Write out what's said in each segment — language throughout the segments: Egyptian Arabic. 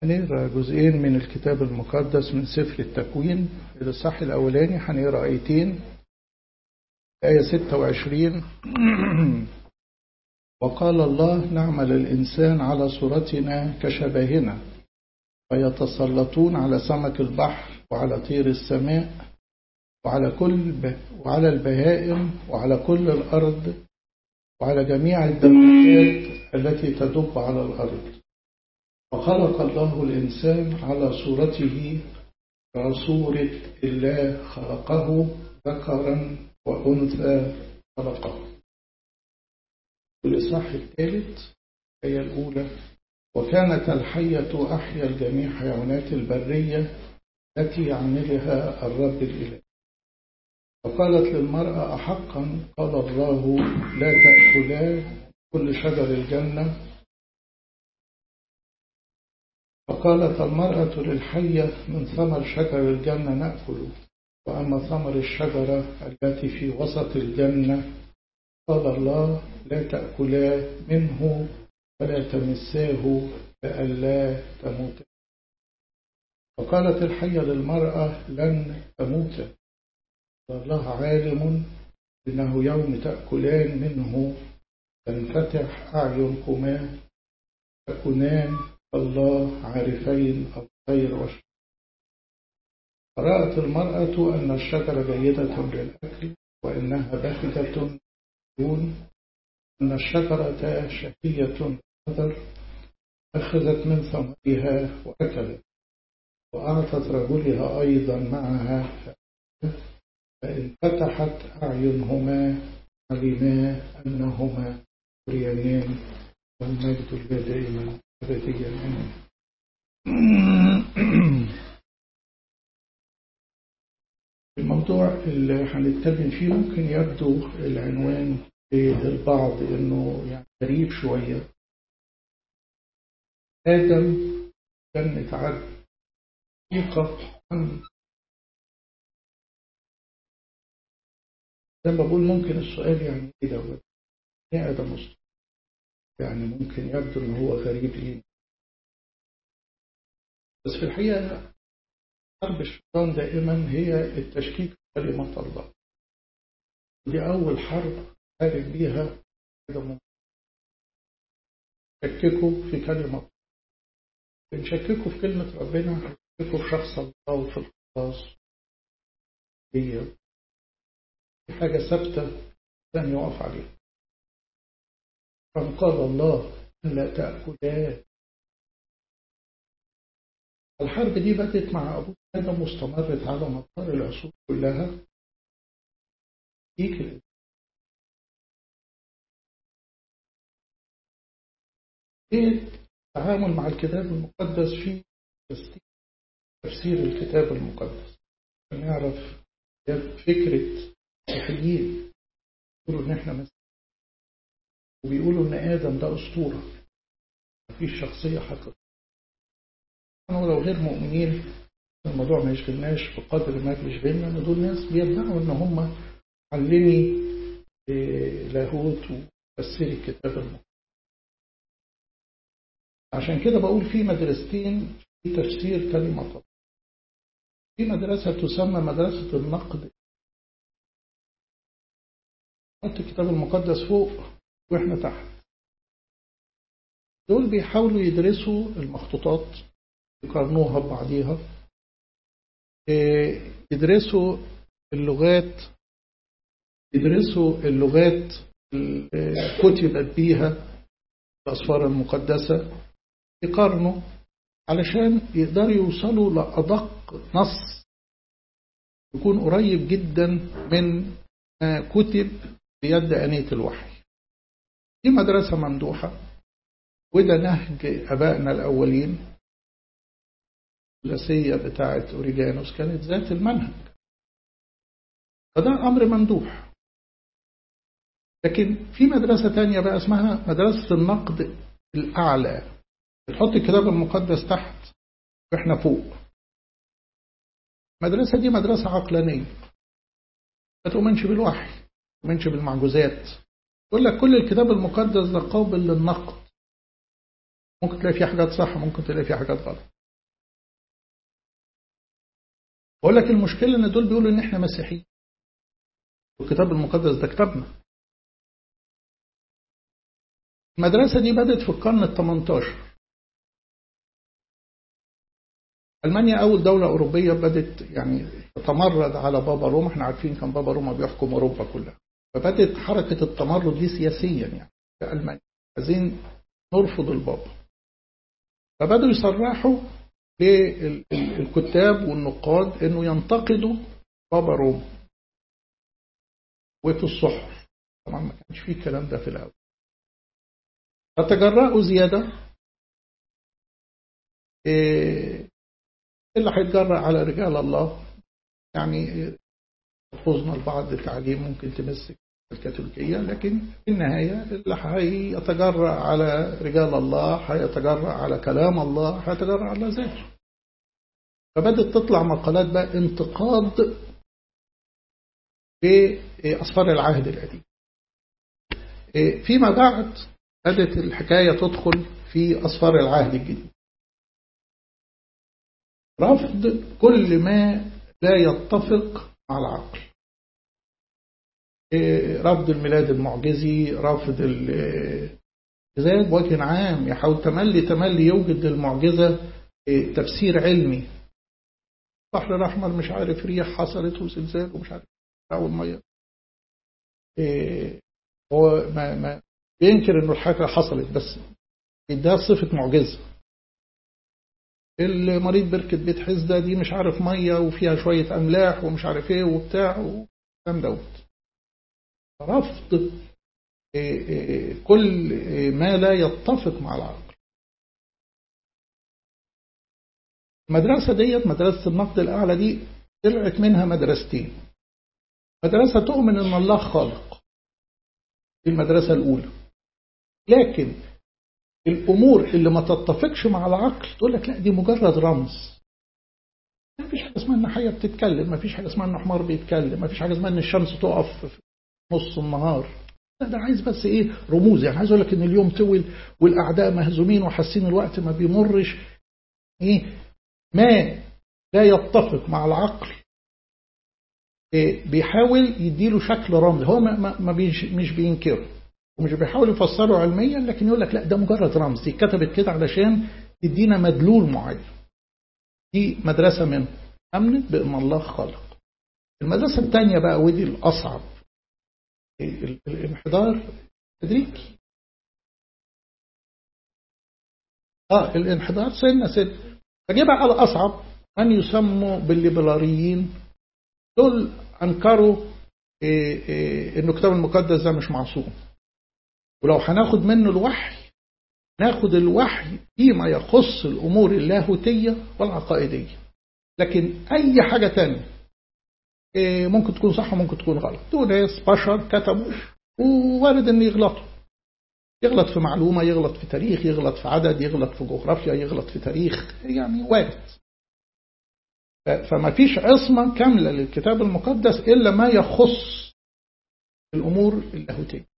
هنقرا جزئين من الكتاب المقدس من سفر التكوين الإصحاح الأولاني هنقرا آيتين آية 26 وقال الله نعمل الإنسان على صورتنا كشبهنا فيتسلطون على سمك البحر وعلى طير السماء وعلى كل ب... وعلى البهائم وعلى كل الأرض وعلى جميع الدبابات التي تدب على الأرض وخلق الله الإنسان على صورته كصورة الله خلقه ذكرا وأنثى خلقه الإصحاح الثالث هي الأولى وكانت الحية أحيا الجميع حيوانات البرية التي يعملها الرب الإله فقالت للمرأة أحقا قال الله لا تأكلا كل شجر الجنة فقالت المرأة للحية من ثمر شجر الجنة نأكل وأما ثمر الشجرة التي في وسط الجنة قال الله لا تأكلا منه ولا تمساه لئلا تموت وقالت الحية للمرأة لن تموت الله عالم إنه يوم تأكلان منه تنفتح أعينكما تكونان الله عارفين الخير والشر رأت المرأة أن الشجرة جيدة للأكل وإنها باهتة دون أن الشجرة شهية النظر أخذت من ثمرها وأكلت وأعطت رجلها أيضا معها فانفتحت أعينهما علما أنهما ريانان والمجد لله دائما أبديا آمين الموضوع اللي هنتكلم فيه ممكن يبدو العنوان للبعض انه يعني غريب شويه ادم جنة عدن حقيقة عن لما بقول ممكن السؤال يعني ايه دوت ايه ادم مصطفى يعني ممكن يبدو ان هو غريب لينا بس في الحقيقة حرب الشيطان دائما هي التشكيك في كلمة الله دي أول حرب حارب بيها ادم شككوا في كلمة بنشككوا في كلمة ربنا بنشككوا في شخص الله وفي الخلاص هي حاجة ثابتة لن يقف عليها قال الله أن لا تأكلا الحرب دي بدت مع أبو آدم واستمرت على مدار العصور كلها يجي ايه التعامل مع الكتاب المقدس في تفسير الكتاب المقدس نعرف فكرة المسيحيين يقولوا ان احنا مسيحيين وبيقولوا ان ادم ده اسطورة مفيش شخصية حقيقية احنا لو غير مؤمنين الموضوع ما يشغلناش بقدر ما بيشغلنا ان دول ناس بيدعوا ان هم علمي لاهوت وفسري الكتاب المقدس عشان كده بقول في مدرستين في تفسير كلمة الله في مدرسة تسمى مدرسة النقد حط الكتاب المقدس فوق واحنا تحت دول بيحاولوا يدرسوا المخطوطات يقارنوها ببعضيها يدرسوا اللغات يدرسوا اللغات اللي كتبت بيها الأسفار المقدسة يقارنوا علشان يقدروا يوصلوا لأدق نص يكون قريب جدا من ما كتب بيد أنية الوحي دي مدرسة ممدوحة وده نهج أبائنا الأولين الثلاثية بتاعة أوريجانوس كانت ذات المنهج فده أمر ممدوح لكن في مدرسة تانية بقى اسمها مدرسة النقد الأعلى بتحط الكتاب المقدس تحت واحنا فوق المدرسة دي مدرسة عقلانية ما تؤمنش بالوحي ما تؤمنش بالمعجزات يقول لك كل الكتاب المقدس ده قابل للنقد ممكن تلاقي فيه حاجات صح ممكن تلاقي فيه حاجات غلط بقول لك المشكلة إن دول بيقولوا إن إحنا مسيحيين والكتاب المقدس ده كتابنا المدرسة دي بدأت في القرن ال 18 ألمانيا أول دولة أوروبية بدأت يعني تتمرد على بابا روما احنا عارفين كان بابا روما بيحكم أوروبا كلها فبدأت حركة التمرد دي سياسيا يعني في ألمانيا عايزين نرفض البابا فبدأوا يصرحوا للكتاب والنقاد انه ينتقدوا بابا روما وفي الصحف طبعا ما كانش فيه الكلام ده في الاول فتجرأوا زيادة إيه اللي هيتجرأ على رجال الله يعني حفظنا البعض التعليم ممكن تمسك الكاثوليكية لكن في النهاية اللي هيتجرأ على رجال الله هيتجرأ على كلام الله هيتجرأ على ذاته فبدت تطلع مقالات بقى انتقاد في أسفار العهد القديم فيما بعد بدت الحكاية تدخل في أسفار العهد الجديد رفض كل ما لا يتفق مع العقل رفض الميلاد المعجزي رفض زي بوجه عام يحاول تملي تملي يوجد للمعجزة تفسير علمي البحر الأحمر مش عارف ريح حصلت وزلزال ومش عارف أول مية هو ما ما بينكر إنه الحاجة حصلت بس ده صفة معجزة المريض بركة بيت حزدة دي مش عارف مية وفيها شوية أملاح ومش عارف إيه وبتاع والكلام دوت رفض كل ما لا يتفق مع العقل المدرسة ديت مدرسة النقد الأعلى دي طلعت منها مدرستين مدرسة تؤمن أن الله خالق دي المدرسة الأولى لكن الأمور اللي ما تتفقش مع العقل تقول لك لا دي مجرد رمز ما فيش حاجة اسمها أن حية بتتكلم ما فيش حاجة اسمها أن حمار بيتكلم ما فيش حاجة اسمها أن الشمس تقف في نص النهار لا ده عايز بس ايه رموز يعني عايز اقول لك ان اليوم طول والاعداء مهزومين وحاسين الوقت ما بيمرش ايه ما لا يتفق مع العقل إيه بيحاول يديله شكل رمز هو ما, ما, ما بيش مش بينكره ومش بيحاول يفسره علميا لكن يقول لك لا ده مجرد رمز دي كتبت كده علشان تدينا مدلول معين دي مدرسة من أمنت بأن الله خالق المدرسة الثانية بقى ودي الأصعب الانحدار تدريجي اه الانحدار سنة سنة فجيب على الأصعب أن يسموا بالليبراليين دول أنكروا إيه إيه إنه الكتاب المقدس ده مش معصوم ولو هناخد منه الوحي ناخد الوحي فيما يخص الأمور اللاهوتية والعقائدية لكن أي حاجة تانية ممكن تكون صح وممكن تكون غلط دول ناس بشر كتبوا ووارد ان يغلطوا يغلط في معلومة يغلط في تاريخ يغلط في عدد يغلط في جغرافيا يغلط في تاريخ يعني وارد فما فيش عصمة كاملة للكتاب المقدس إلا ما يخص الأمور اللاهوتية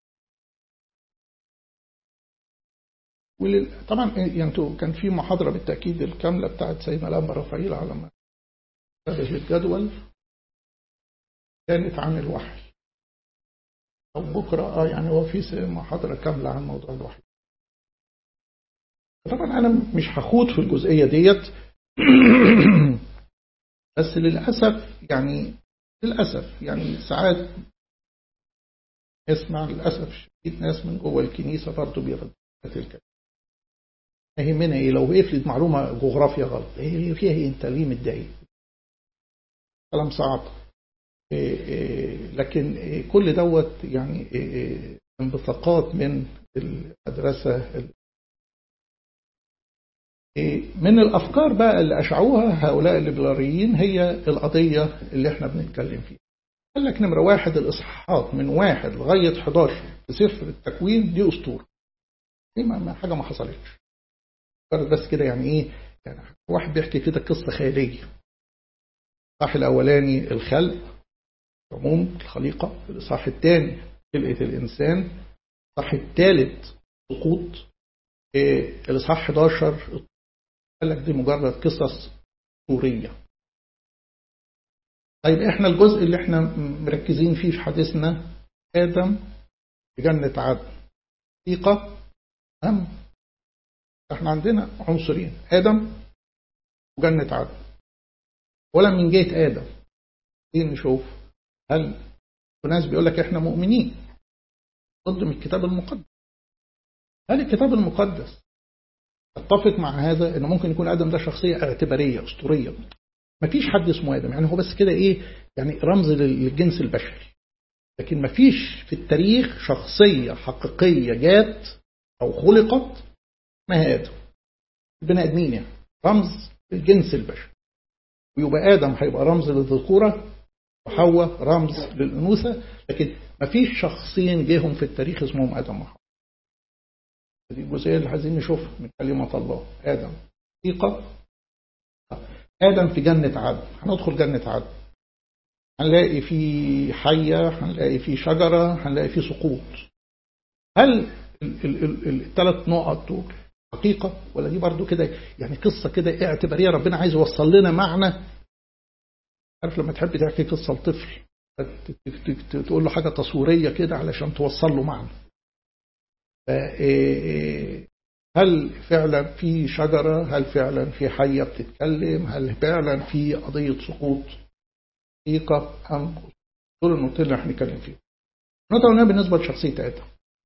طبعا يعني كان في محاضرة بالتأكيد الكاملة بتاعت سيدنا الأنبا رفايل على ما الجدول كانت عن الوحي أو بكرة آه يعني هو في محاضرة كاملة عن موضوع الوحي طبعا أنا مش هخوض في الجزئية ديت بس للأسف يعني للأسف يعني ساعات اسمع للأسف الشديد ناس من جوه الكنيسة برضه بيردوا تلك يهمنا ايه لو افرض معلومة جغرافيا غلط ايه فيها ايه انت ليه متضايق كلام صعب لكن كل دوت يعني انبثاقات من المدرسة من الأفكار بقى اللي أشعوها هؤلاء الليبراليين هي القضية اللي احنا بنتكلم فيها قال لك نمرة واحد الإصحاحات من واحد لغاية 11 في سفر التكوين دي أسطورة دي ما حاجة ما حصلتش بس كده يعني إيه يعني واحد بيحكي كده قصة خيالية الإصحاح الأولاني الخلق عموم الخليقة الإصحاح الثاني خلقة الإنسان الإصحاح الثالث سقوط الإصحاح 11 قال لك دي مجرد قصص سورية طيب احنا الجزء اللي احنا مركزين فيه في حديثنا آدم في جنة عدن حقيقة أم احنا عندنا عنصرين آدم وجنة عدن ولا من جهة آدم ايه نشوف هل في ناس بيقول لك احنا مؤمنين ضد من الكتاب المقدس هل الكتاب المقدس اتفق مع هذا ان ممكن يكون ادم ده شخصيه اعتباريه اسطوريه مفيش حد اسمه ادم يعني هو بس كده ايه يعني رمز للجنس البشري لكن مفيش في التاريخ شخصيه حقيقيه جات او خلقت اسمها ادم البني ادمين يعني رمز للجنس البشري ويبقى ادم هيبقى رمز للذكوره وحواء رمز للانوثه لكن مفيش شخصين جيهم في التاريخ اسمهم ادم وحواء دي الجزئية اللي عايزين نشوفها من كلمة الله آدم حقيقة آدم في جنة عدن هندخل جنة عدن هنلاقي في حية هنلاقي في شجرة هنلاقي في سقوط هل الثلاث نقط دول حقيقة ولا دي برضو كده يعني قصة كده اعتبارية ربنا عايز يوصل لنا معنى عارف لما تحب تحكي قصة لطفل تقول له حاجة تصويرية كده علشان توصل له معنى هل فعلا في شجرة هل فعلا في حية بتتكلم هل فعلا في قضية سقوط حقيقة أم دول النقطتين اللي احنا نتكلم فيهم النقطة الأولانية بالنسبة لشخصية آدم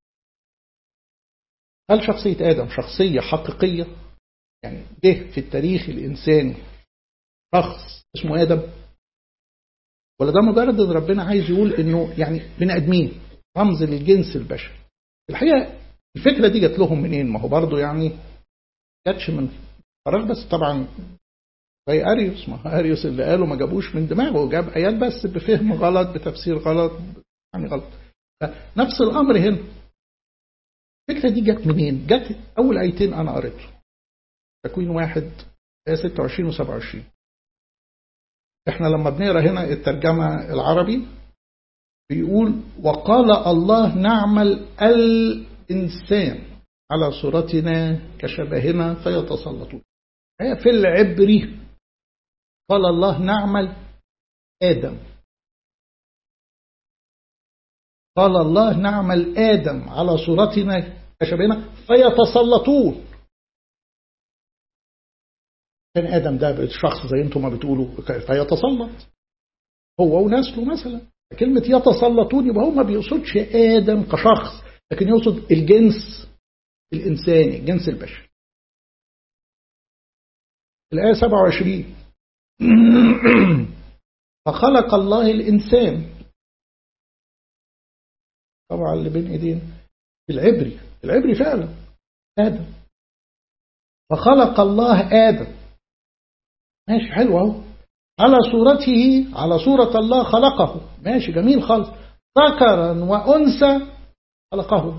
هل شخصية آدم شخصية حقيقية يعني جه في التاريخ الإنساني شخص اسمه آدم ولا ده مجرد ان ربنا عايز يقول انه يعني بني ادمين رمز للجنس البشري الحقيقه الفكرة دي جات لهم منين ما هو برضو يعني جاتش من فراغ بس طبعا زي أريوس ما أريوس اللي قاله ما جابوش من دماغه جاب آيات بس بفهم غلط بتفسير غلط يعني غلط نفس الأمر هنا الفكرة دي جت منين جت أول آيتين أنا قريته تكوين واحد 26 و 27 احنا لما بنقرا هنا الترجمة العربي بيقول وقال الله نعمل الإنسان على صورتنا كشبهنا فيتسلطون هي في العبري قال الله نعمل آدم قال الله نعمل آدم على صورتنا كشبهنا فيتسلطون كان آدم ده شخص زي انتم ما بتقولوا فيتسلط هو ونسله مثلا كلمة يتسلطون يبقى هو ما بيقصدش آدم كشخص لكن يقصد الجنس الإنساني الجنس البشري الآية 27 فخلق الله الإنسان طبعا اللي بين ايدينا العبري العبري فعلا آدم فخلق الله آدم ماشي حلو اهو على صورته على صورة الله خلقه ماشي جميل خالص ذكرا وأنثى خلقه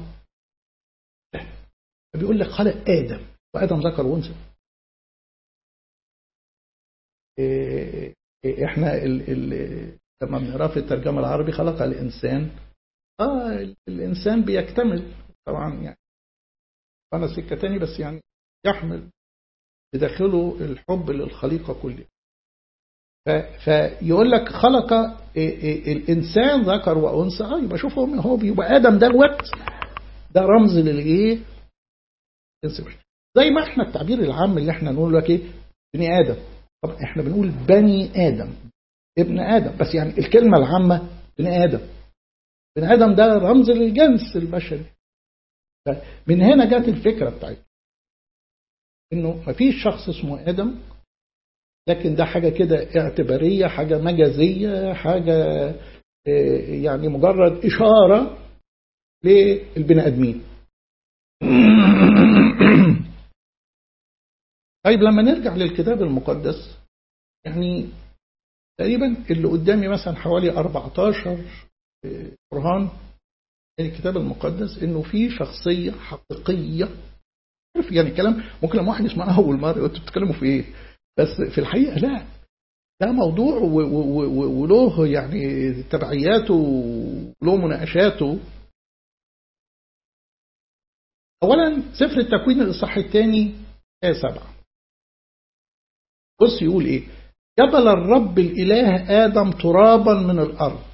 بيقول لك خلق آدم وآدم ذكر وأنثى احنا ال ال لما بنقرا في الترجمه العربي خلق الانسان اه الانسان بيكتمل طبعا يعني انا سكه تاني بس يعني يحمل بداخله الحب للخليقه كلها فيقول لك خلق الانسان ذكر وانثى اه يبقى شوف هو بيبقى ادم دوت ده رمز للايه زي ما احنا التعبير العام اللي احنا نقول لك ايه بني ادم طب احنا بنقول بني ادم ابن ادم بس يعني الكلمه العامه بني ادم بني ادم ده رمز للجنس البشري من هنا جت الفكره بتاعتنا انه مفيش شخص اسمه ادم لكن ده حاجه كده اعتباريه حاجه مجازيه حاجه يعني مجرد اشاره للبني ادمين طيب لما نرجع للكتاب المقدس يعني تقريبا اللي قدامي مثلا حوالي 14 برهان الكتاب المقدس انه في شخصيه حقيقيه عارف يعني كلام ممكن لما واحد يسمعها اول مره انتوا بتتكلموا في ايه بس في الحقيقه لا ده موضوع وله يعني تبعياته وله مناقشاته اولا سفر التكوين الاصحاح الثاني ايه سبعه بص يقول ايه جبل الرب الإله آدم ترابا من الأرض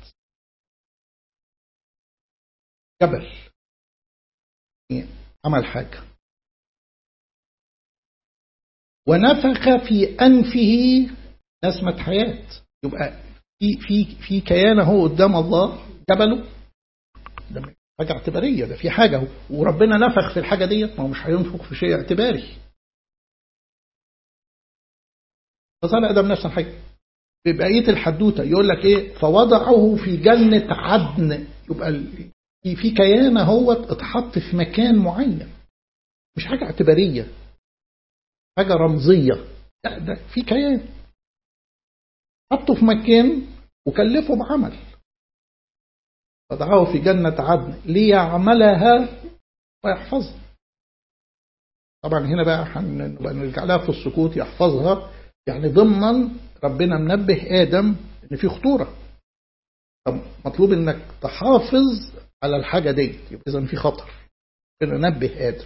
جبل عمل حاجة ونفخ في أنفه نسمة حياة يبقى في في في كيان اهو قدام الله جبله ده حاجة اعتبارية ده في حاجة وربنا نفخ في الحاجة ديت ما هو مش هينفخ في شيء اعتباري فصار ادم نفس الحاجة في بقية الحدوتة يقول لك ايه فوضعه في جنة عدن يبقى في في كيان اهو اتحط في مكان معين مش حاجة اعتبارية حاجة رمزية لا ده في كيان حطه في مكان وكلفه بعمل فدعاه في جنة عدن ليعملها ويحفظها طبعا هنا بقى هنبقى نرجع لها في السكوت يحفظها يعني ضمنا ربنا منبه آدم إن في خطورة طب مطلوب إنك تحافظ على الحاجة دي يبقى إذا في خطر ربنا نبه آدم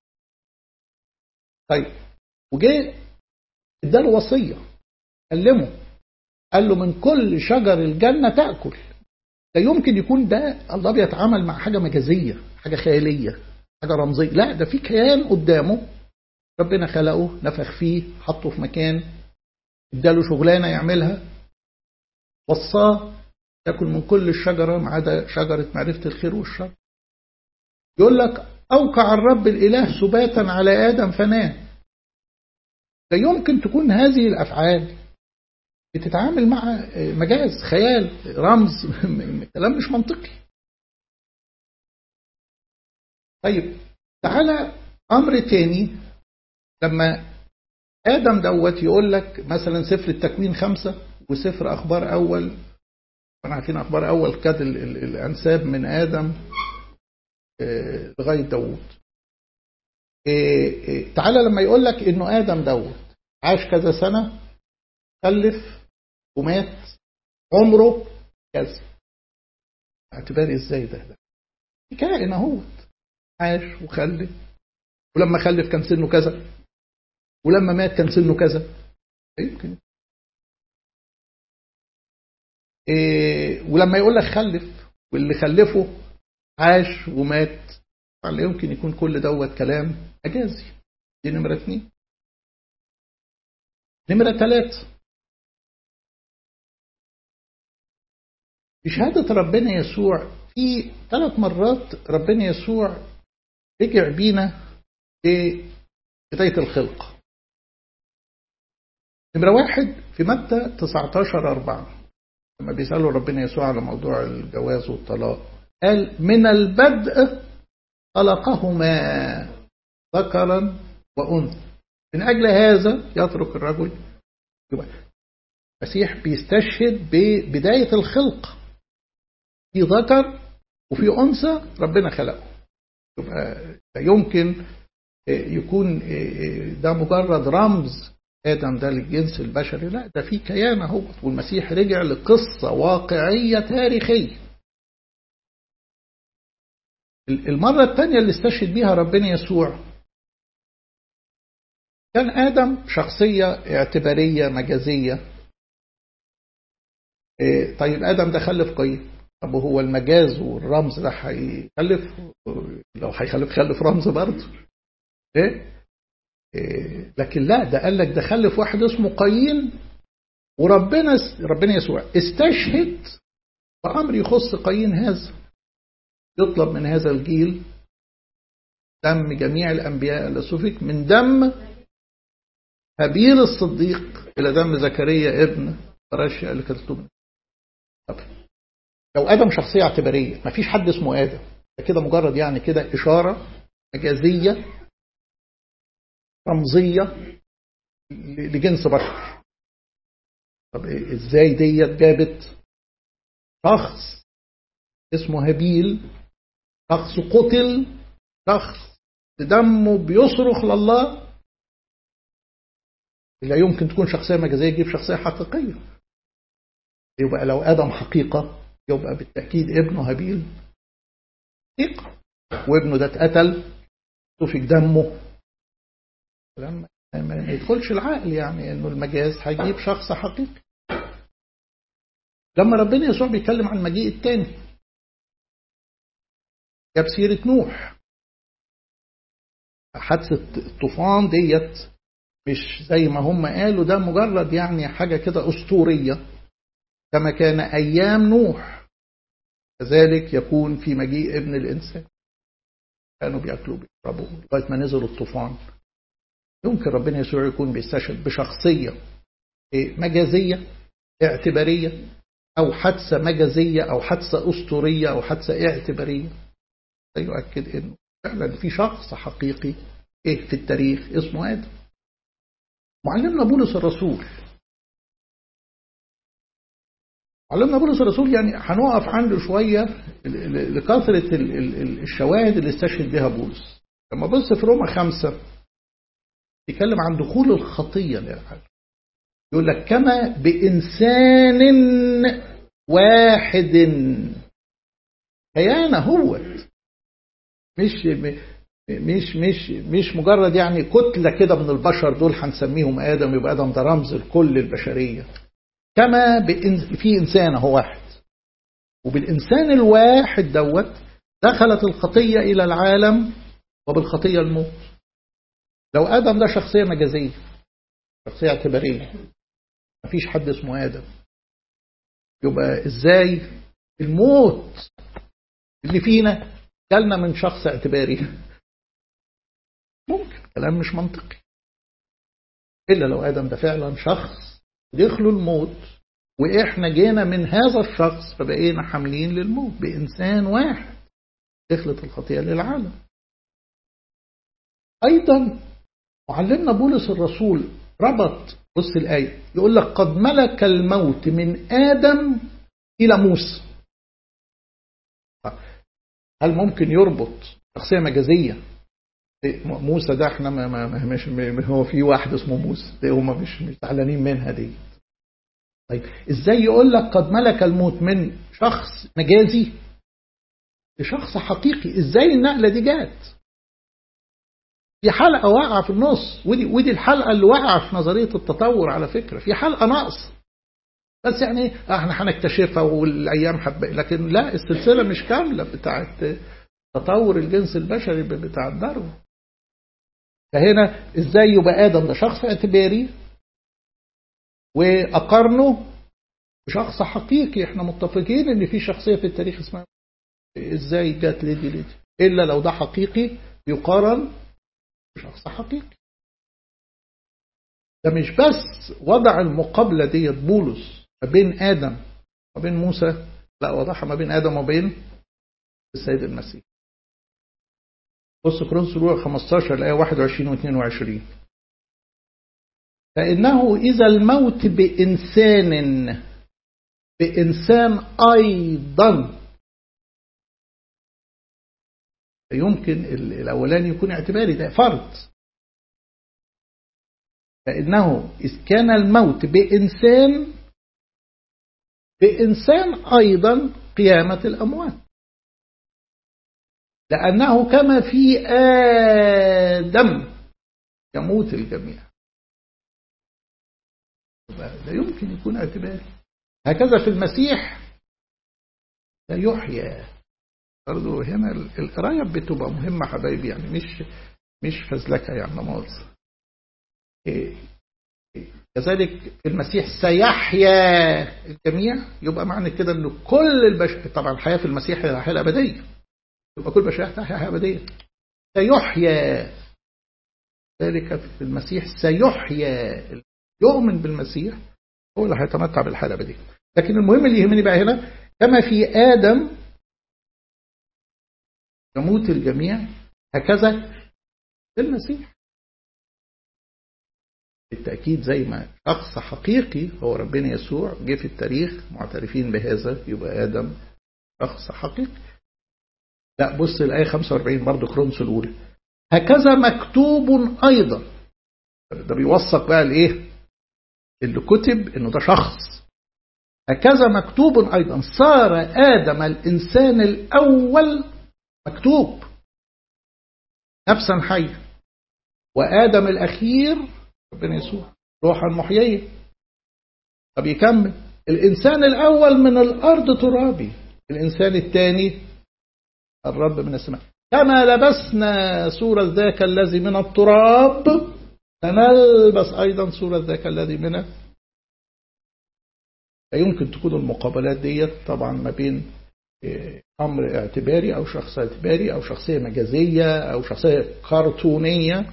طيب وجه اداله وصية كلمه قال له من كل شجر الجنة تأكل لا يمكن يكون ده الله بيتعامل مع حاجة مجازية حاجة خيالية حاجة رمزية لا ده في كيان قدامه ربنا خلقه نفخ فيه حطه في مكان اداله شغلانة يعملها وصاه ياكل من كل الشجرة ما عدا شجرة معرفة الخير والشر يقول لك أوقع الرب الإله سباتا على آدم فنام لا يمكن تكون هذه الأفعال بتتعامل مع مجاز خيال رمز كلام مش منطقي طيب تعالى أمر تاني لما آدم دوت يقول لك مثلا سفر التكوين خمسة وسفر أخبار أول احنا عارفين أخبار أول كانت الأنساب من آدم لغاية داوود تعالى لما يقول لك إنه آدم دوت عاش كذا سنة خلف ومات عمره كذا اعتباري ازاي ده ده كائن اهوت عاش وخلف ولما خلف كان سنه كذا ولما مات كان سنه كذا يمكن إيه ولما يقول لك خلف واللي خلفه عاش ومات لا يمكن يكون كل دوت كلام اجازي دي نمره اثنين نمره ثلاثه بشهادة ربنا يسوع في ثلاث مرات ربنا يسوع رجع بينا لبداية الخلق نمرة واحد في متى 19 4 لما بيسألوا ربنا يسوع على موضوع الجواز والطلاق قال من البدء خلقهما ذكرا وأنثى من أجل هذا يترك الرجل يبقى المسيح بيستشهد ببداية الخلق في ذكر وفي أنثى ربنا خلقه يبقى يمكن يكون ده مجرد رمز آدم ده للجنس البشري لا ده في كيان اهو والمسيح رجع لقصة واقعية تاريخية المرة الثانية اللي استشهد بيها ربنا يسوع كان آدم شخصية اعتبارية مجازية طيب آدم ده خلف قايين طب هو المجاز والرمز ده هيخلف لو هيخلف خلف رمز برضه ايه إيه لكن لا ده قال لك ده خلف واحد اسمه قايين وربنا ربنا يسوع استشهد بأمر يخص قايين هذا يطلب من هذا الجيل دم جميع الأنبياء اللي سفك من دم هابيل الصديق إلى دم زكريا ابن فراشيا اللي كتبته طب لو آدم شخصية اعتبارية ما فيش حد اسمه آدم ده كده مجرد يعني كده إشارة مجازية رمزية لجنس بشر طب ازاي ديت جابت شخص اسمه هابيل شخص قتل شخص دمه بيصرخ لله لا يمكن تكون شخصية مجازية تجيب شخصية حقيقية يبقى لو آدم حقيقة يبقى بالتأكيد ابنه هابيل حقيقة وابنه ده اتقتل سفك دمه لما ما يدخلش العقل يعني انه المجاز هيجيب شخص حقيقي لما ربنا يسوع بيتكلم عن المجيء الثاني جاب سيرة نوح حادثة الطوفان ديت مش زي ما هم قالوا ده مجرد يعني حاجة كده أسطورية كما كان أيام نوح كذلك يكون في مجيء ابن الإنسان كانوا بياكلوا بيشربوا لغاية ما نزل الطوفان يمكن ربنا يسوع يكون بيستشهد بشخصية مجازية اعتبارية أو حادثة مجازية أو حادثة أسطورية أو حادثة اعتبارية ده يؤكد إنه فعلا في شخص حقيقي إيه في التاريخ اسمه آدم معلمنا بولس الرسول معلمنا بولس الرسول يعني هنقف عنده شوية لكثرة الشواهد اللي استشهد بها بولس لما بص في روما خمسة بيتكلم عن دخول الخطية للعالم يقول لك كما بإنسان واحد كيان هو مش مش مش مش مجرد يعني كتلة كده من البشر دول هنسميهم آدم يبقى آدم ده رمز لكل البشرية كما بإن في إنسان هو واحد وبالإنسان الواحد دوت دخلت الخطية إلى العالم وبالخطية الموت لو آدم ده شخصية مجازية شخصية اعتبارية مفيش حد اسمه آدم يبقى إزاي الموت اللي فينا جالنا من شخص اعتباري ممكن كلام مش منطقي إلا لو آدم ده فعلا شخص دخلوا الموت وإحنا جينا من هذا الشخص فبقينا حاملين للموت بإنسان واحد دخلت الخطيئة للعالم أيضا معلمنا بولس الرسول ربط بص الآية يقول لك قد ملك الموت من آدم إلى موسى هل ممكن يربط شخصية مجازية موسى ده احنا ما ما مش هو في واحد اسمه موسى ده هم مش مش زعلانين منها دي طيب ازاي يقول لك قد ملك الموت من شخص مجازي لشخص حقيقي ازاي النقله دي جت في حلقه واقعه في النص ودي ودي الحلقه اللي واقعه في نظريه التطور على فكره في حلقه ناقص بس يعني احنا هنكتشفها والايام حب لكن لا السلسله مش كامله بتاعت تطور الجنس البشري بتاع الدرو فهنا ازاي يبقى ادم ده شخص اعتباري واقارنه بشخص حقيقي احنا متفقين ان في شخصيه في التاريخ اسمها ازاي جت ليدي ليدي الا لو ده حقيقي يقارن بشخص حقيقي ده مش بس وضع المقابلة ديت بولس ما بين آدم وبين موسى لا وضعها ما بين آدم وبين السيد المسيح بص كورنثوس الأولى 15 الآية 21 و 22 فإنه إذا الموت بإنسان بإنسان أيضا يمكن الأولاني يكون اعتباري ده فرض فإنه إذ كان الموت بإنسان بإنسان أيضا قيامة الأموات لأنه كما في آدم يموت الجميع لا يمكن يكون اعتباري هكذا في المسيح لا يحيى برضه هنا القراية بتبقى مهمة حبايبي يعني مش مش فزلكة يعني مؤاخذة كذلك في المسيح سيحيا الجميع يبقى معنى كده ان كل البشر طبعا الحياه في المسيح هي الحياه الابديه يبقى كل بشريه تحيا حياه ابديه سيحيا ذلك في المسيح سيحيا يؤمن بالمسيح هو اللي هيتمتع بالحياه الابديه لكن المهم اللي يهمني بقى هنا كما في ادم يموت الجميع هكذا في المسيح بالتأكيد زي ما شخص حقيقي هو ربنا يسوع جه في التاريخ معترفين بهذا يبقى آدم شخص حقيقي لا بص الآية 45 برضه كرونس الأولى هكذا مكتوب أيضا ده بيوثق بقى الإيه اللي كتب إنه ده شخص هكذا مكتوب أيضا صار آدم الإنسان الأول مكتوب نفسا حية وآدم الأخير ربنا يسوع روحا محيية طب يكمل الإنسان الأول من الأرض ترابي الإنسان الثاني الرب من السماء كما لبسنا صورة ذاك الذي من التراب سنلبس أيضا صورة ذاك الذي من لا يمكن تكون المقابلات ديت طبعا ما بين أمر اعتباري أو شخص اعتباري أو شخصية مجازية أو شخصية كرتونية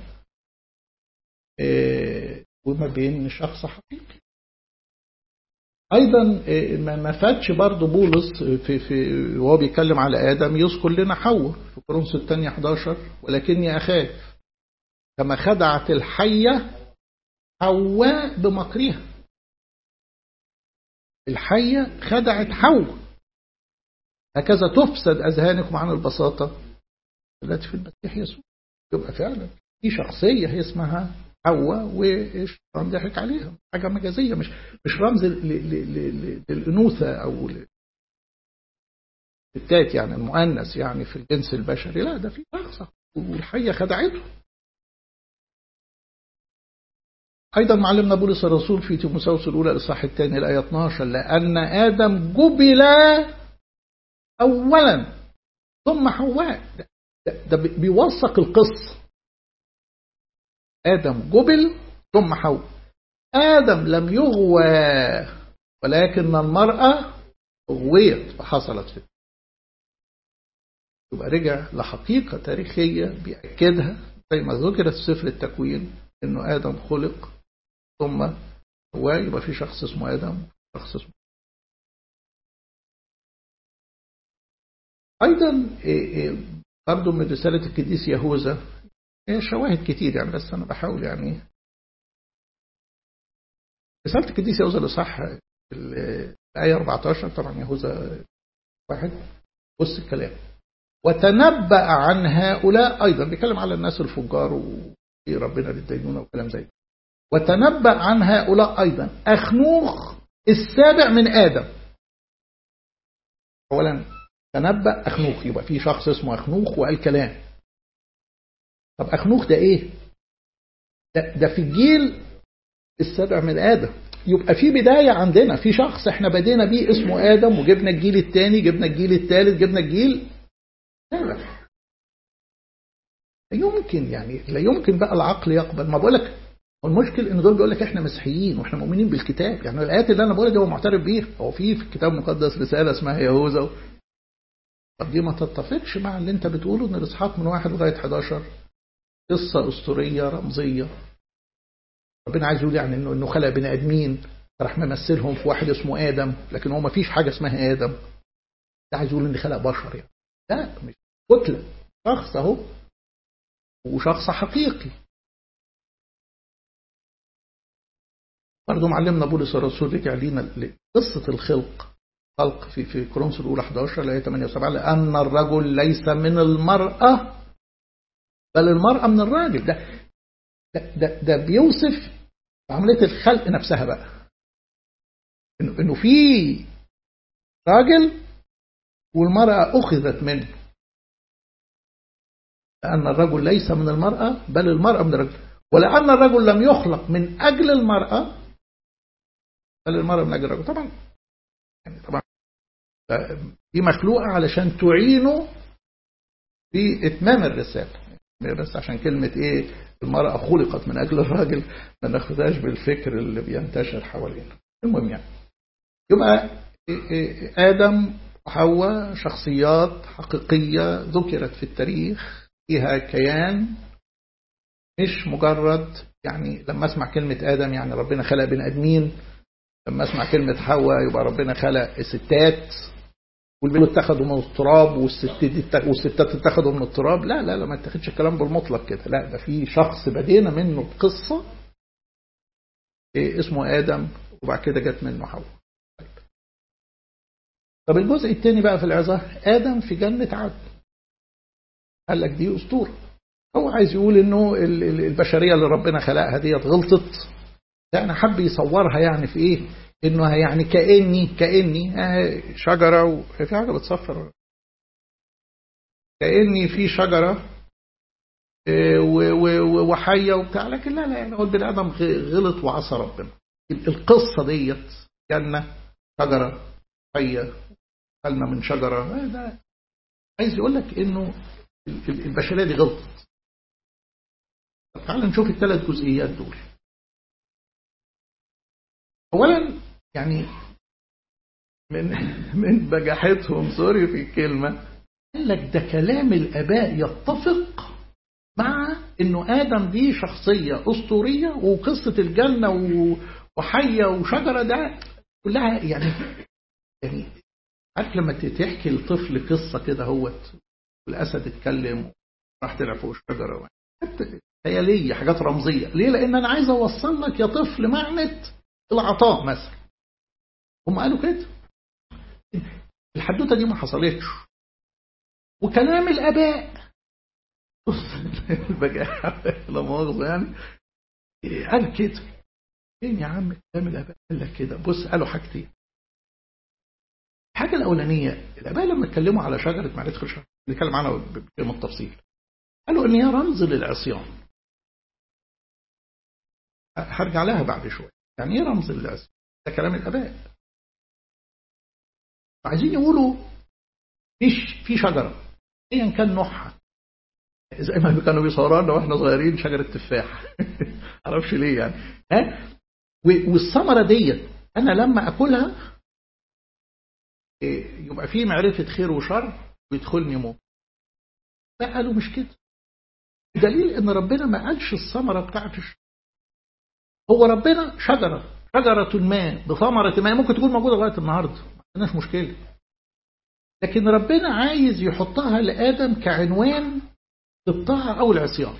وما بين شخص حقيقي أيضا ما فاتش برضه بولس في في وهو بيتكلم على آدم يذكر لنا حواء في كورنثوس الثانية 11 ولكني أخاف كما خدعت الحية حواء بمكرها الحية خدعت حواء هكذا تفسد أذهانكم عن البساطة التي في المسيح يسوع يبقى فعلا في شخصية هي اسمها حواء والشيطان ضحك عليها حاجة مجازية مش مش رمز للأنوثة أو التات يعني المؤنث يعني في الجنس البشري لا ده في شخص والحية خدعته أيضا معلمنا بولس الرسول في تيموثاوس الأولى الإصحاح الثاني الآية 12 لأن آدم جبل أولا ثم حواء ده, ده, ده بيوثق القصة آدم جبل ثم حواء آدم لم يغوى ولكن المرأة غويت فحصلت فتنة يبقى رجع لحقيقة تاريخية بيأكدها زي ما ذكرت في سفر التكوين إنه آدم خلق ثم هو يبقى في شخص اسمه آدم شخص اسمه أيضا برضه من رسالة القديس يهوذا شواهد كتير يعني بس أنا بحاول يعني رسالة القديس يهوذا الإصحاح الآية 14 طبعا يهوذا واحد بص الكلام وتنبأ عن هؤلاء أيضا بيتكلم على الناس الفجار وفي ربنا للدينونة وكلام زي وتنبأ عن هؤلاء أيضا أخنوخ السابع من آدم أولا تنبأ أخنوخ يبقى في شخص اسمه أخنوخ وقال كلام طب أخنوخ ده إيه؟ ده, ده في الجيل السابع من آدم يبقى في بداية عندنا في شخص احنا بدينا بيه اسمه آدم وجبنا الجيل الثاني جبنا الجيل الثالث جبنا الجيل لا يمكن يعني لا يمكن بقى العقل يقبل ما بقول لك والمشكل ان دول بيقول لك احنا مسيحيين واحنا مؤمنين بالكتاب يعني الايات اللي انا بقولها دي هو معترف بيها هو في في الكتاب المقدس رساله اسمها يهوذا طب دي ما تتفقش مع اللي انت بتقوله ان الاصحاح من واحد لغايه 11 قصه اسطوريه رمزيه ربنا عايز يقول يعني انه انه خلق بني ادمين راح ممثلهم في واحد اسمه ادم لكن هو ما فيش حاجه اسمها ادم ده عايز يقول ان خلق بشر يعني لا مش كتله شخص اهو وشخص حقيقي برضه معلمنا بولس الرسول رجع لينا قصة الخلق خلق في في كورنثوس الأولى 11 الآية 8 و7 لأن الرجل ليس من المرأة بل المرأة من الراجل ده ده ده, ده بيوصف عملية الخلق نفسها بقى إنه إنه في راجل والمرأة أخذت منه لأن الرجل ليس من المرأة بل المرأة من الرجل ولأن الرجل لم يخلق من أجل المرأة بل المرأة من أجل الرجل طبعا يعني طبعا دي مخلوقة علشان تعينه في إتمام الرسالة بس عشان كلمة إيه المرأة خلقت من أجل الراجل ما ناخدهاش بالفكر اللي بينتشر حوالينا المهم يعني يبقى آدم وحواء شخصيات حقيقية ذكرت في التاريخ فيها كيان مش مجرد يعني لما اسمع كلمة آدم يعني ربنا خلق بني آدمين لما اسمع كلمة حواء يبقى ربنا خلق ستات والبنات اتخذوا من التراب والستات والستات اتخذوا من التراب لا لا لا ما اتخذش الكلام بالمطلق كده لا ده في شخص بدينا منه القصة إيه اسمه آدم وبعد كده جت منه حواء طب الجزء الثاني بقى في العظة آدم في جنة عدن قال لك دي أسطورة هو عايز يقول انه البشريه اللي ربنا خلقها ديت غلطت يعني حب يصورها يعني في ايه انه يعني كاني كاني شجره وفي حاجه بتصفر كاني في شجره وحية وبتاع لكن لا لا يعني هو البني آدم غلط وعصى ربنا القصة ديت جنة شجرة حية أكلنا من شجرة ده عايز يقول لك إنه البشرية دي غلطت تعال نشوف الثلاث جزئيات دول أولا يعني من من بجاحتهم سوري في الكلمة قال لك ده كلام الآباء يتفق مع إنه آدم دي شخصية أسطورية وقصة الجنة وحية وشجرة ده كلها يعني يعني عارف لما تحكي لطفل قصة كده هوت والأسد اتكلم راح طلع فوق الشجرة خيالية حاجات رمزية ليه؟ لأن أنا عايز أوصل لك يا طفل معنى العطاء مثلا هم قالوا كده الحدوتة دي ما حصلتش وكلام الآباء البجاحة لا مؤاخذة يعني قال كده فين يا عم كلام الآباء قال لك كده بص قالوا حاجتين الحاجة الأولانية الآباء لما اتكلموا على شجرة معرفة الشجرة نتكلم عنها بكلمة تفصيل قالوا إن هي رمز للعصيان هرجع لها بعد شوية يعني ايه رمز للعصيان ده كلام الآباء عايزين يقولوا فيش في شجرة ايا كان نوعها زي ما كانوا بيصورونا واحنا صغيرين شجرة تفاح معرفش ليه يعني ها والثمرة ديت انا لما اكلها يبقى في معرفة خير وشر ويدخلني موت لا قالوا مش كده دليل ان ربنا ما قالش الثمرة بتاعت الشجرة هو ربنا شجرة شجرة ما بثمرة ما ممكن تكون موجودة لغاية النهاردة ما عندناش مشكلة لكن ربنا عايز يحطها لآدم كعنوان للطاعة أو العصيان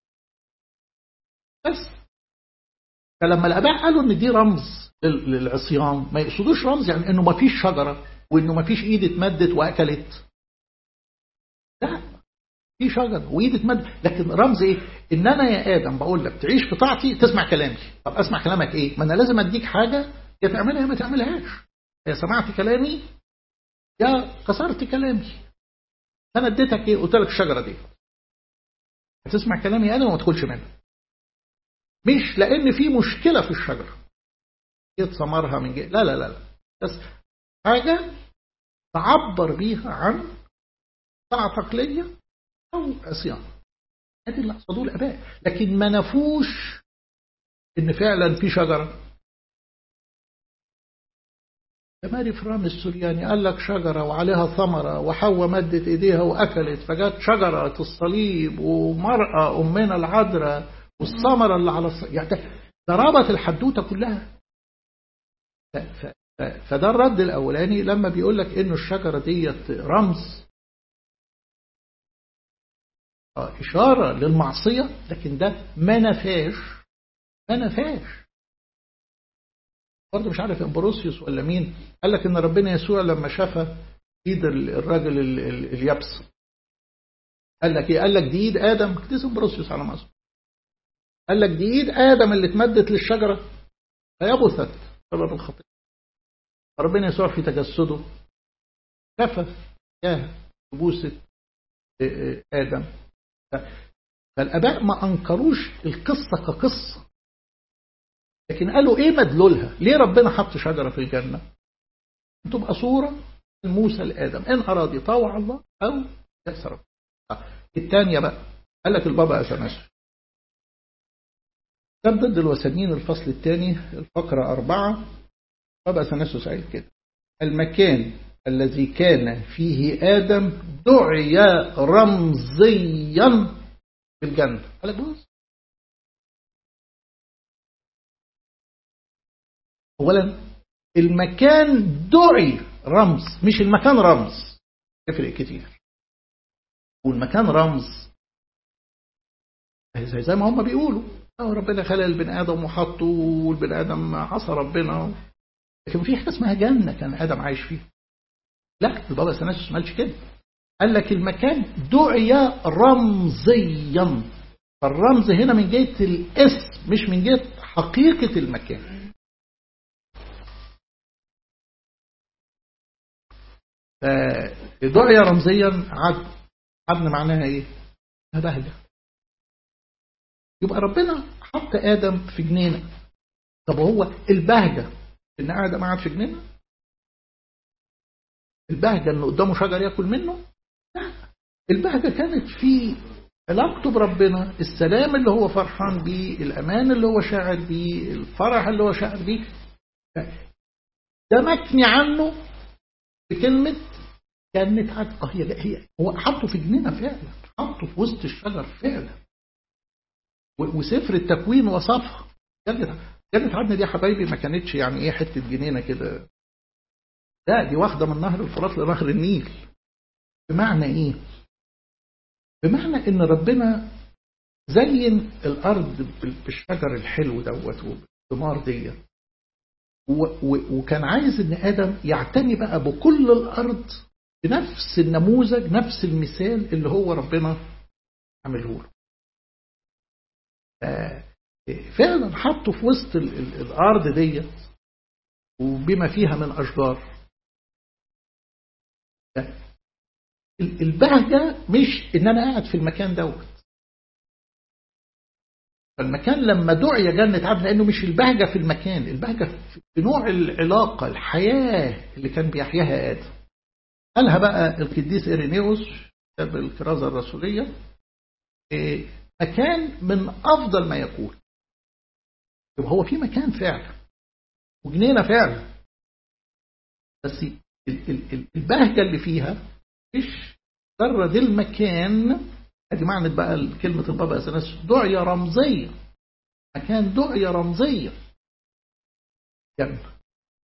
بس فلما الآباء قالوا إن دي رمز للعصيان ما يقصدوش رمز يعني إنه ما فيش شجرة وإنه ما فيش إيد اتمدت وأكلت لا في شجرة وإيد اتمدت لكن رمز إيه؟ إن أنا يا آدم بقول لك تعيش في طاعتي تسمع كلامي طب أسمع كلامك إيه؟ ما أنا لازم أديك حاجة يا تعملها يا ما تعملهاش يا سمعت كلامي يا كسرت كلامي أنا اديتك إيه؟ قلت لك الشجرة دي هتسمع كلامي أنا وما تدخلش منها مش لأن في مشكلة في الشجرة جيت ثمرها من جيت لا لا لا بس حاجة تعبر بيها عن طاعة عقلية أو عصيان هذه اللي أقصدوه الآباء لكن ما نفوش إن فعلا في شجرة ماري فران السورياني قال لك شجرة وعليها ثمرة وحواء مدت إيديها وأكلت فجت شجرة الصليب ومرأة أمنا العذراء والثمرة اللي على الص... يعني ده رابط الحدوتة كلها ف... ف... فده الرد الأولاني لما بيقول لك إنه الشجرة ديت رمز إشارة للمعصية لكن ده ما نفاش ما نفاش برضه مش عارف امبروسيوس ولا مين قال لك ان ربنا يسوع لما شاف ايد الراجل اليابس قال لك ايه قال لك دي ايد ادم كتيس امبروسيوس على مصر قال لك دي ايد ادم اللي اتمدت للشجره فيبثت سبب الخطيه ربنا يسوع في تجسده كفى ياه بوسه ادم فالاباء ما انكروش القصه كقصه لكن قالوا ايه مدلولها ليه ربنا حط شجرة في الجنة تبقى صورة موسى لآدم إن أراد يطاوع الله أو يكسر الثانية بقى قال لك البابا أثناسيوس كان ضد الوثنيين الفصل الثاني الفقرة أربعة بابا أثناسيوس قال كده المكان الذي كان فيه آدم دعي رمزيا في الجنة قال لك بص اولا المكان دعي رمز مش المكان رمز يفرق كتير والمكان رمز زي, زي ما هم بيقولوا ربنا خلق البني ادم وحطه والبني ادم عصى ربنا لكن في حاجه اسمها جنه كان ادم عايش فيها لا البابا سناسوس ما قالش كده قال لك المكان دعي رمزيا فالرمز هنا من جهه الاسم مش من جهه حقيقه المكان فدعية رمزيا عدن عدن معناها ايه بهجة يبقى ربنا حط آدم في جنينة طب هو البهجة إن آدم قاعد في جنينة البهجة إن قدامه شجر ياكل منه لا البهجة كانت في علاقته بربنا السلام اللي هو فرحان بيه الأمان اللي هو شاعر بيه الفرح اللي هو شاعر بيه ده مكني عنه بكلمة كانت عتقة هي هي هو حطه في جنينة فعلا حطه في وسط الشجر فعلا وسفر التكوين وصفها جنة جنة عدن دي يا حبايبي ما كانتش يعني ايه حتة جنينة كده لا دي واخدة من نهر الفرات لنهر النيل بمعنى ايه بمعنى ان ربنا زين الارض بالشجر الحلو دوت والثمار ديت وكان عايز ان ادم يعتني بقى بكل الارض بنفس النموذج نفس المثال اللي هو ربنا عمله له فعلا حطه في وسط ال ال الارض ديت وبما فيها من اشجار البهجة مش ان انا قاعد في المكان دوت فالمكان لما دعي جنة عدن لانه مش البهجة في المكان البهجة في نوع العلاقة الحياة اللي كان بيحياها آدم قالها بقى القديس إيرينيوس كتاب الكرازة الرسولية مكان من أفضل ما يكون يبقى هو في مكان فعلا وجنينة فعلا بس البهجة اللي فيها مش مجرد المكان ادي معنى بقى كلمة البابا أثناس دعية رمزية مكان دعية رمزية جنة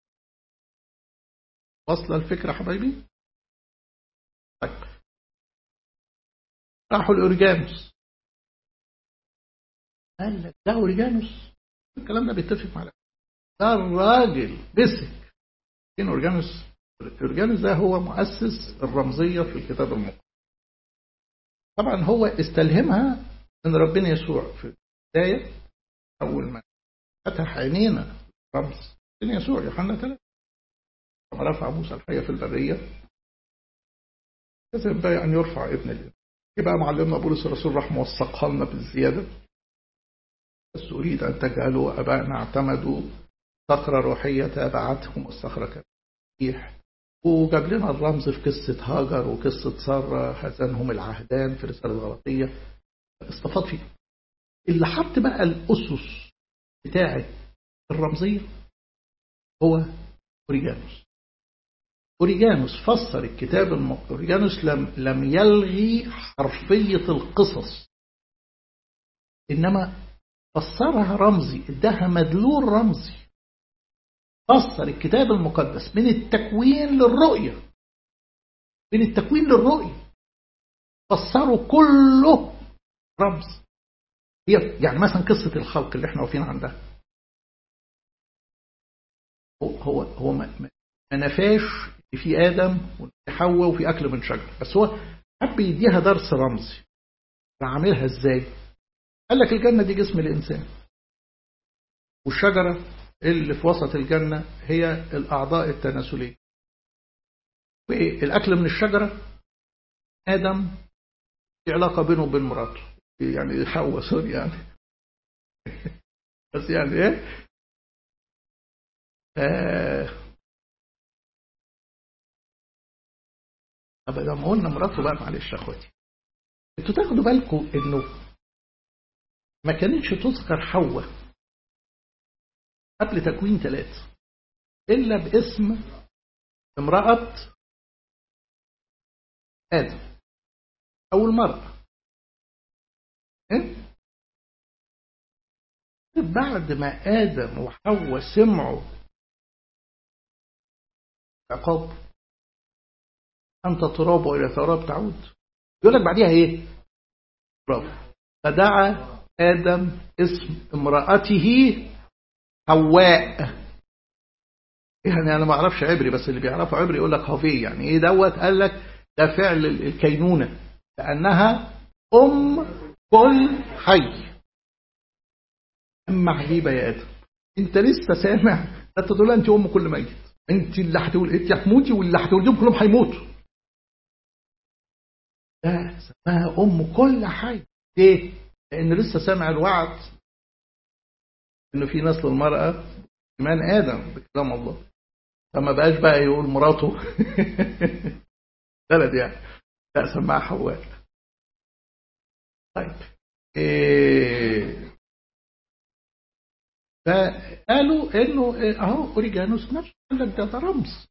واصلة الفكرة حبايبي طيب راحوا الأورجانوس قال لك ده أورجانوس الكلام ده بيتفق مع ده الراجل مسك فين أورجانوس أورجانوس ده هو مؤسس الرمزية في الكتاب المقدس طبعا هو استلهمها من ربنا يسوع في البداية أول ما فتح عينينا رمز ربنا يسوع يوحنا 3 لما رفع موسى الحية في البرية لازم بقى أن يرفع ابن الإنسان يبقى معلمنا بولس الرسول راح موثقها لنا بالزيادة بس أريد أن تجعلوا أبائنا اعتمدوا صخرة روحية تابعتهم والصخرة كمسيح وجاب لنا الرمز في قصة هاجر وقصة سارة هزنهم العهدان في رسالة الغلطية استفاض فيه اللي حط بقى الأسس بتاعة الرمزية هو أوريجانوس أوريجانوس فسر الكتاب المقدس أوريجانوس لم, لم يلغي حرفية القصص إنما فسرها رمزي اداها مدلول رمزي فسر الكتاب المقدس من التكوين للرؤية من التكوين للرؤية فسره كله رمز هي يعني مثلا قصة الخلق اللي احنا واقفين عندها هو هو هو ما, ما نفاش في آدم وفي حواء وفي أكل من شجر بس هو حب يديها درس رمزي عاملها ازاي قال لك الجنة دي جسم الإنسان والشجرة اللي في وسط الجنة هي الأعضاء التناسلية الأكل من الشجرة آدم في علاقة بينه وبين مراته يعني حواء سوري يعني بس يعني ايه آه طب لما قلنا مراته بقى معلش يا اخواتي انتوا تاخدوا بالكم انه ما كانتش تذكر حواء قبل تكوين ثلاثة إلا باسم امرأة آدم أول مرة إيه؟ بعد ما آدم وحواء سمعوا عقاب أنت تراب وإلى تراب تعود يقول لك بعديها إيه تراب فدعا آدم اسم امرأته حواء يعني أنا ما أعرفش عبري بس اللي بيعرفوا عبري يقول لك هافي يعني إيه دوت قال لك ده فعل الكينونة لأنها أم كل حي أما عجيبة يا آدم أنت لسه سامع أنت تقول أنت أم كل ميت أنت اللي هتقول أنت هتموتي واللي هتولدهم كلهم هيموتوا ده اسمها أم كل حي ليه؟ لأن لسه سامع الوعد إنه في نسل المرأة إيمان آدم بكلام الله فما بقاش بقى يقول مراته بلد يعني لا سماها حواء طيب إيه فقالوا انه اهو اوريجانوس نفسه قال لك ده ده رمز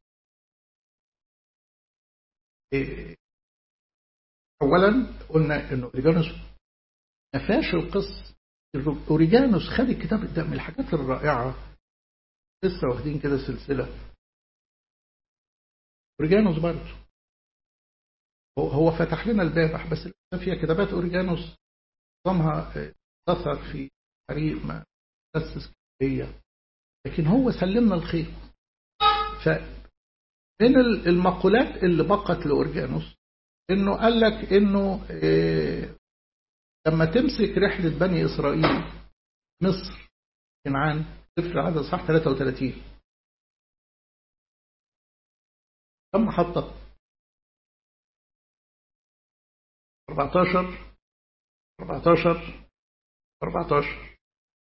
إيه اولا قلنا انه اوريجانوس ما فيهاش القصه اوريجانوس خد الكتاب ده من الحاجات الرائعه لسه واخدين كده سلسله اوريجانوس برضه هو هو فتح لنا الباب بس فيها كتابات اوريجانوس نظامها اثر في طريق ما اسس هي لكن هو سلمنا الخيط فمن المقولات اللي بقت لاورجانوس انه قال لك انه إيه لما تمسك رحله بني اسرائيل مصر كنعان سفر العدد صح 33 كم محطه 14 14 14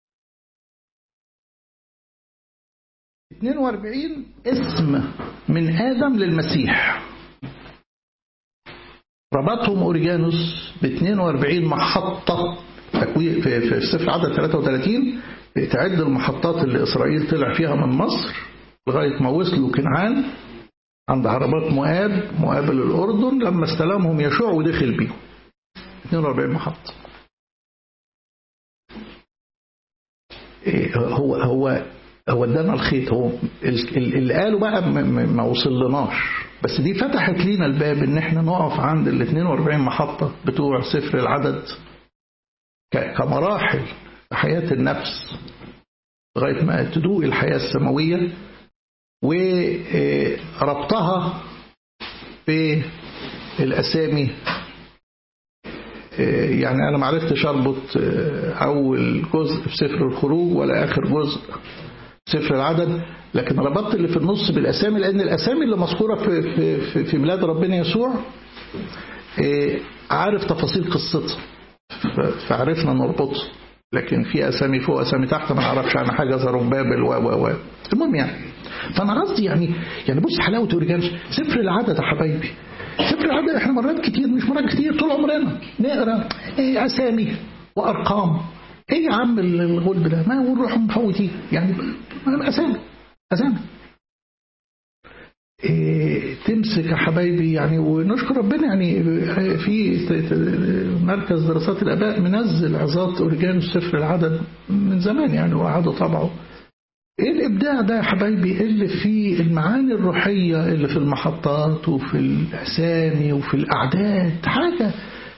42 اسم من آدم للمسيح ربطهم أوريجانوس ب 42 محطة في, في, في سفر عدد 33 تعد المحطات اللي إسرائيل طلع فيها من مصر لغاية ما وصلوا كنعان عند عربات مؤاب مقابل الأردن لما استلمهم يشوع ودخل بيهم 42 محطة هو هو هو ادانا الخيط هو اللي قالوا بقى ما وصلناش بس دي فتحت لينا الباب ان احنا نقف عند ال 42 محطة بتوع سفر العدد كمراحل في حياة النفس لغاية ما تدوق الحياة السماوية وربطها بالأسامي يعني أنا ما عرفتش أربط أول جزء في سفر الخروج ولا آخر جزء سفر العدد لكن ربطت اللي في النص بالأسامي لأن الأسامي اللي مذكورة في, في, في بلاد ربنا يسوع عارف تفاصيل قصتها فعرفنا نربطها لكن في أسامي فوق أسامي تحت ما نعرفش عنها حاجة زربابل و و و المهم يعني فأنا قصدي يعني يعني بص حلاوة أوريجانوس سفر العدد يا حبايبي سفر العدد احنا مرات كتير مش مرات كتير طول عمرنا نقرا ايه أسامي وأرقام ايه يا عم الغلب ده ما ونروح مفوتين يعني أسامي أسامي إيه تمسك يا حبايبي يعني ونشكر ربنا يعني في مركز دراسات الاباء منزل عظات اوريجانوس سفر العدد من زمان يعني وقعدوا طبعه ايه الابداع ده يا حبايبي اللي في المعاني الروحيه اللي في المحطات وفي الاسامي وفي الاعداد حاجه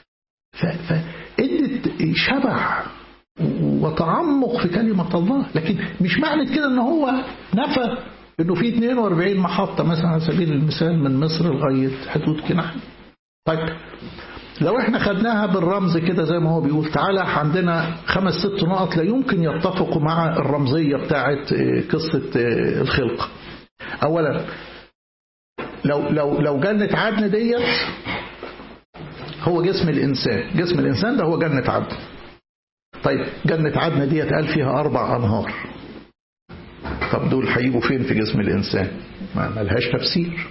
فادت شبع وتعمق في كلمه الله لكن مش معنى كده ان هو نفى انه في 42 محطة مثلا على سبيل المثال من مصر لغاية حدود كنعان طيب لو احنا خدناها بالرمز كده زي ما هو بيقول تعالى عندنا خمس ست نقط لا يمكن يتفقوا مع الرمزية بتاعة قصة الخلقة اولا لو لو لو جنة عدن ديت هو جسم الانسان جسم الانسان ده هو جنة عدن طيب جنة عدن ديت قال فيها اربع انهار طب دول هيجوا فين في جسم الإنسان ما ملهاش تفسير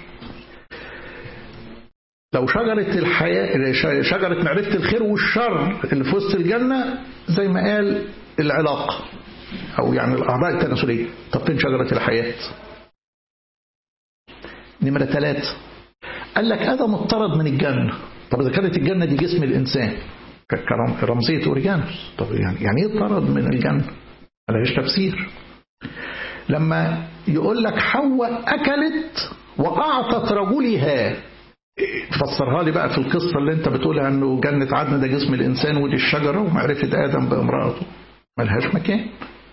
لو شجرة الحياة شجرة معرفة الخير والشر اللي في وسط الجنة زي ما قال العلاقة أو يعني الأعضاء التناسلية طب فين شجرة الحياة نمرة ثلاثة قال لك آدم اطرد من الجنة طب إذا كانت الجنة دي جسم الإنسان كرمزية أوريجانوس طب يعني يعني إيه اطرد من الجنة ملهاش تفسير لما يقول لك حواء أكلت وأعطت رجلها فسرها لي بقى في القصة اللي انت بتقولها انه جنة عدن ده جسم الانسان ودي الشجرة ومعرفة ادم بامرأته ملهاش مكان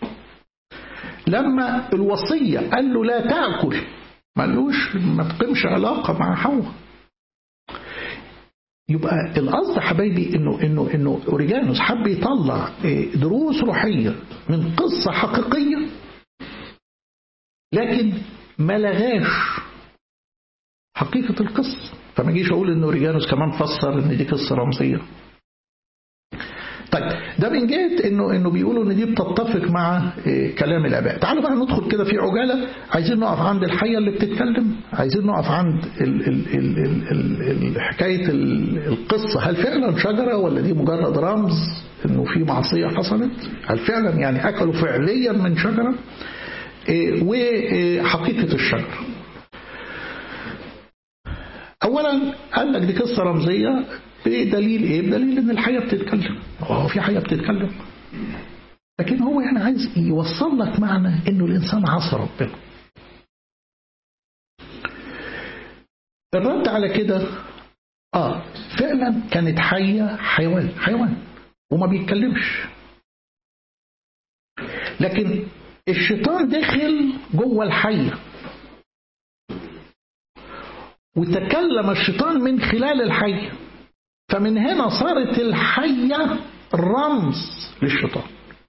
لما الوصية قال له لا تأكل ما قالوش ما تقيمش علاقة مع حواء يبقى القصد حبايبي انه انه انه اوريجانوس حب يطلع دروس روحيه من قصه حقيقيه لكن ما لغاش حقيقة القصة فما جيش أقول إن أوريجانوس كمان فسر إن دي قصة رمزية طيب ده من جهه انه انه بيقولوا ان دي بتتفق مع إيه كلام الاباء تعالوا بقى ندخل كده في عجاله عايزين نقف عند الحيه اللي بتتكلم عايزين نقف عند ال ال ال ال ال ال حكايه ال القصه هل فعلا شجره ولا دي مجرد رمز انه في معصيه حصلت هل فعلا يعني اكلوا فعليا من شجره إيه وحقيقه الشجره اولا قال لك دي قصه رمزيه بدليل ايه بدليل ان الحياه بتتكلم هو في حياه بتتكلم لكن هو يعني عايز يوصل لك معنى انه الانسان عصى ربنا الرد على كده اه فعلا كانت حيه حيوان حيوان وما بيتكلمش لكن الشيطان دخل جوه الحيه وتكلم الشيطان من خلال الحيه فمن هنا صارت الحية رمز للشيطان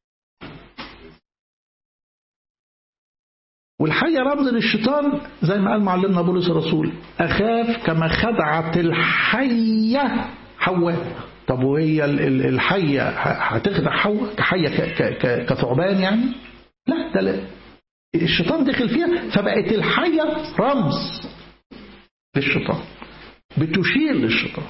والحية رمز للشيطان زي ما قال معلمنا بولس الرسول أخاف كما خدعت الحية حواء طب وهي الحية هتخدع حواء كحية كثعبان يعني لا ده لا الشيطان دخل فيها فبقت الحية رمز للشيطان بتشير للشيطان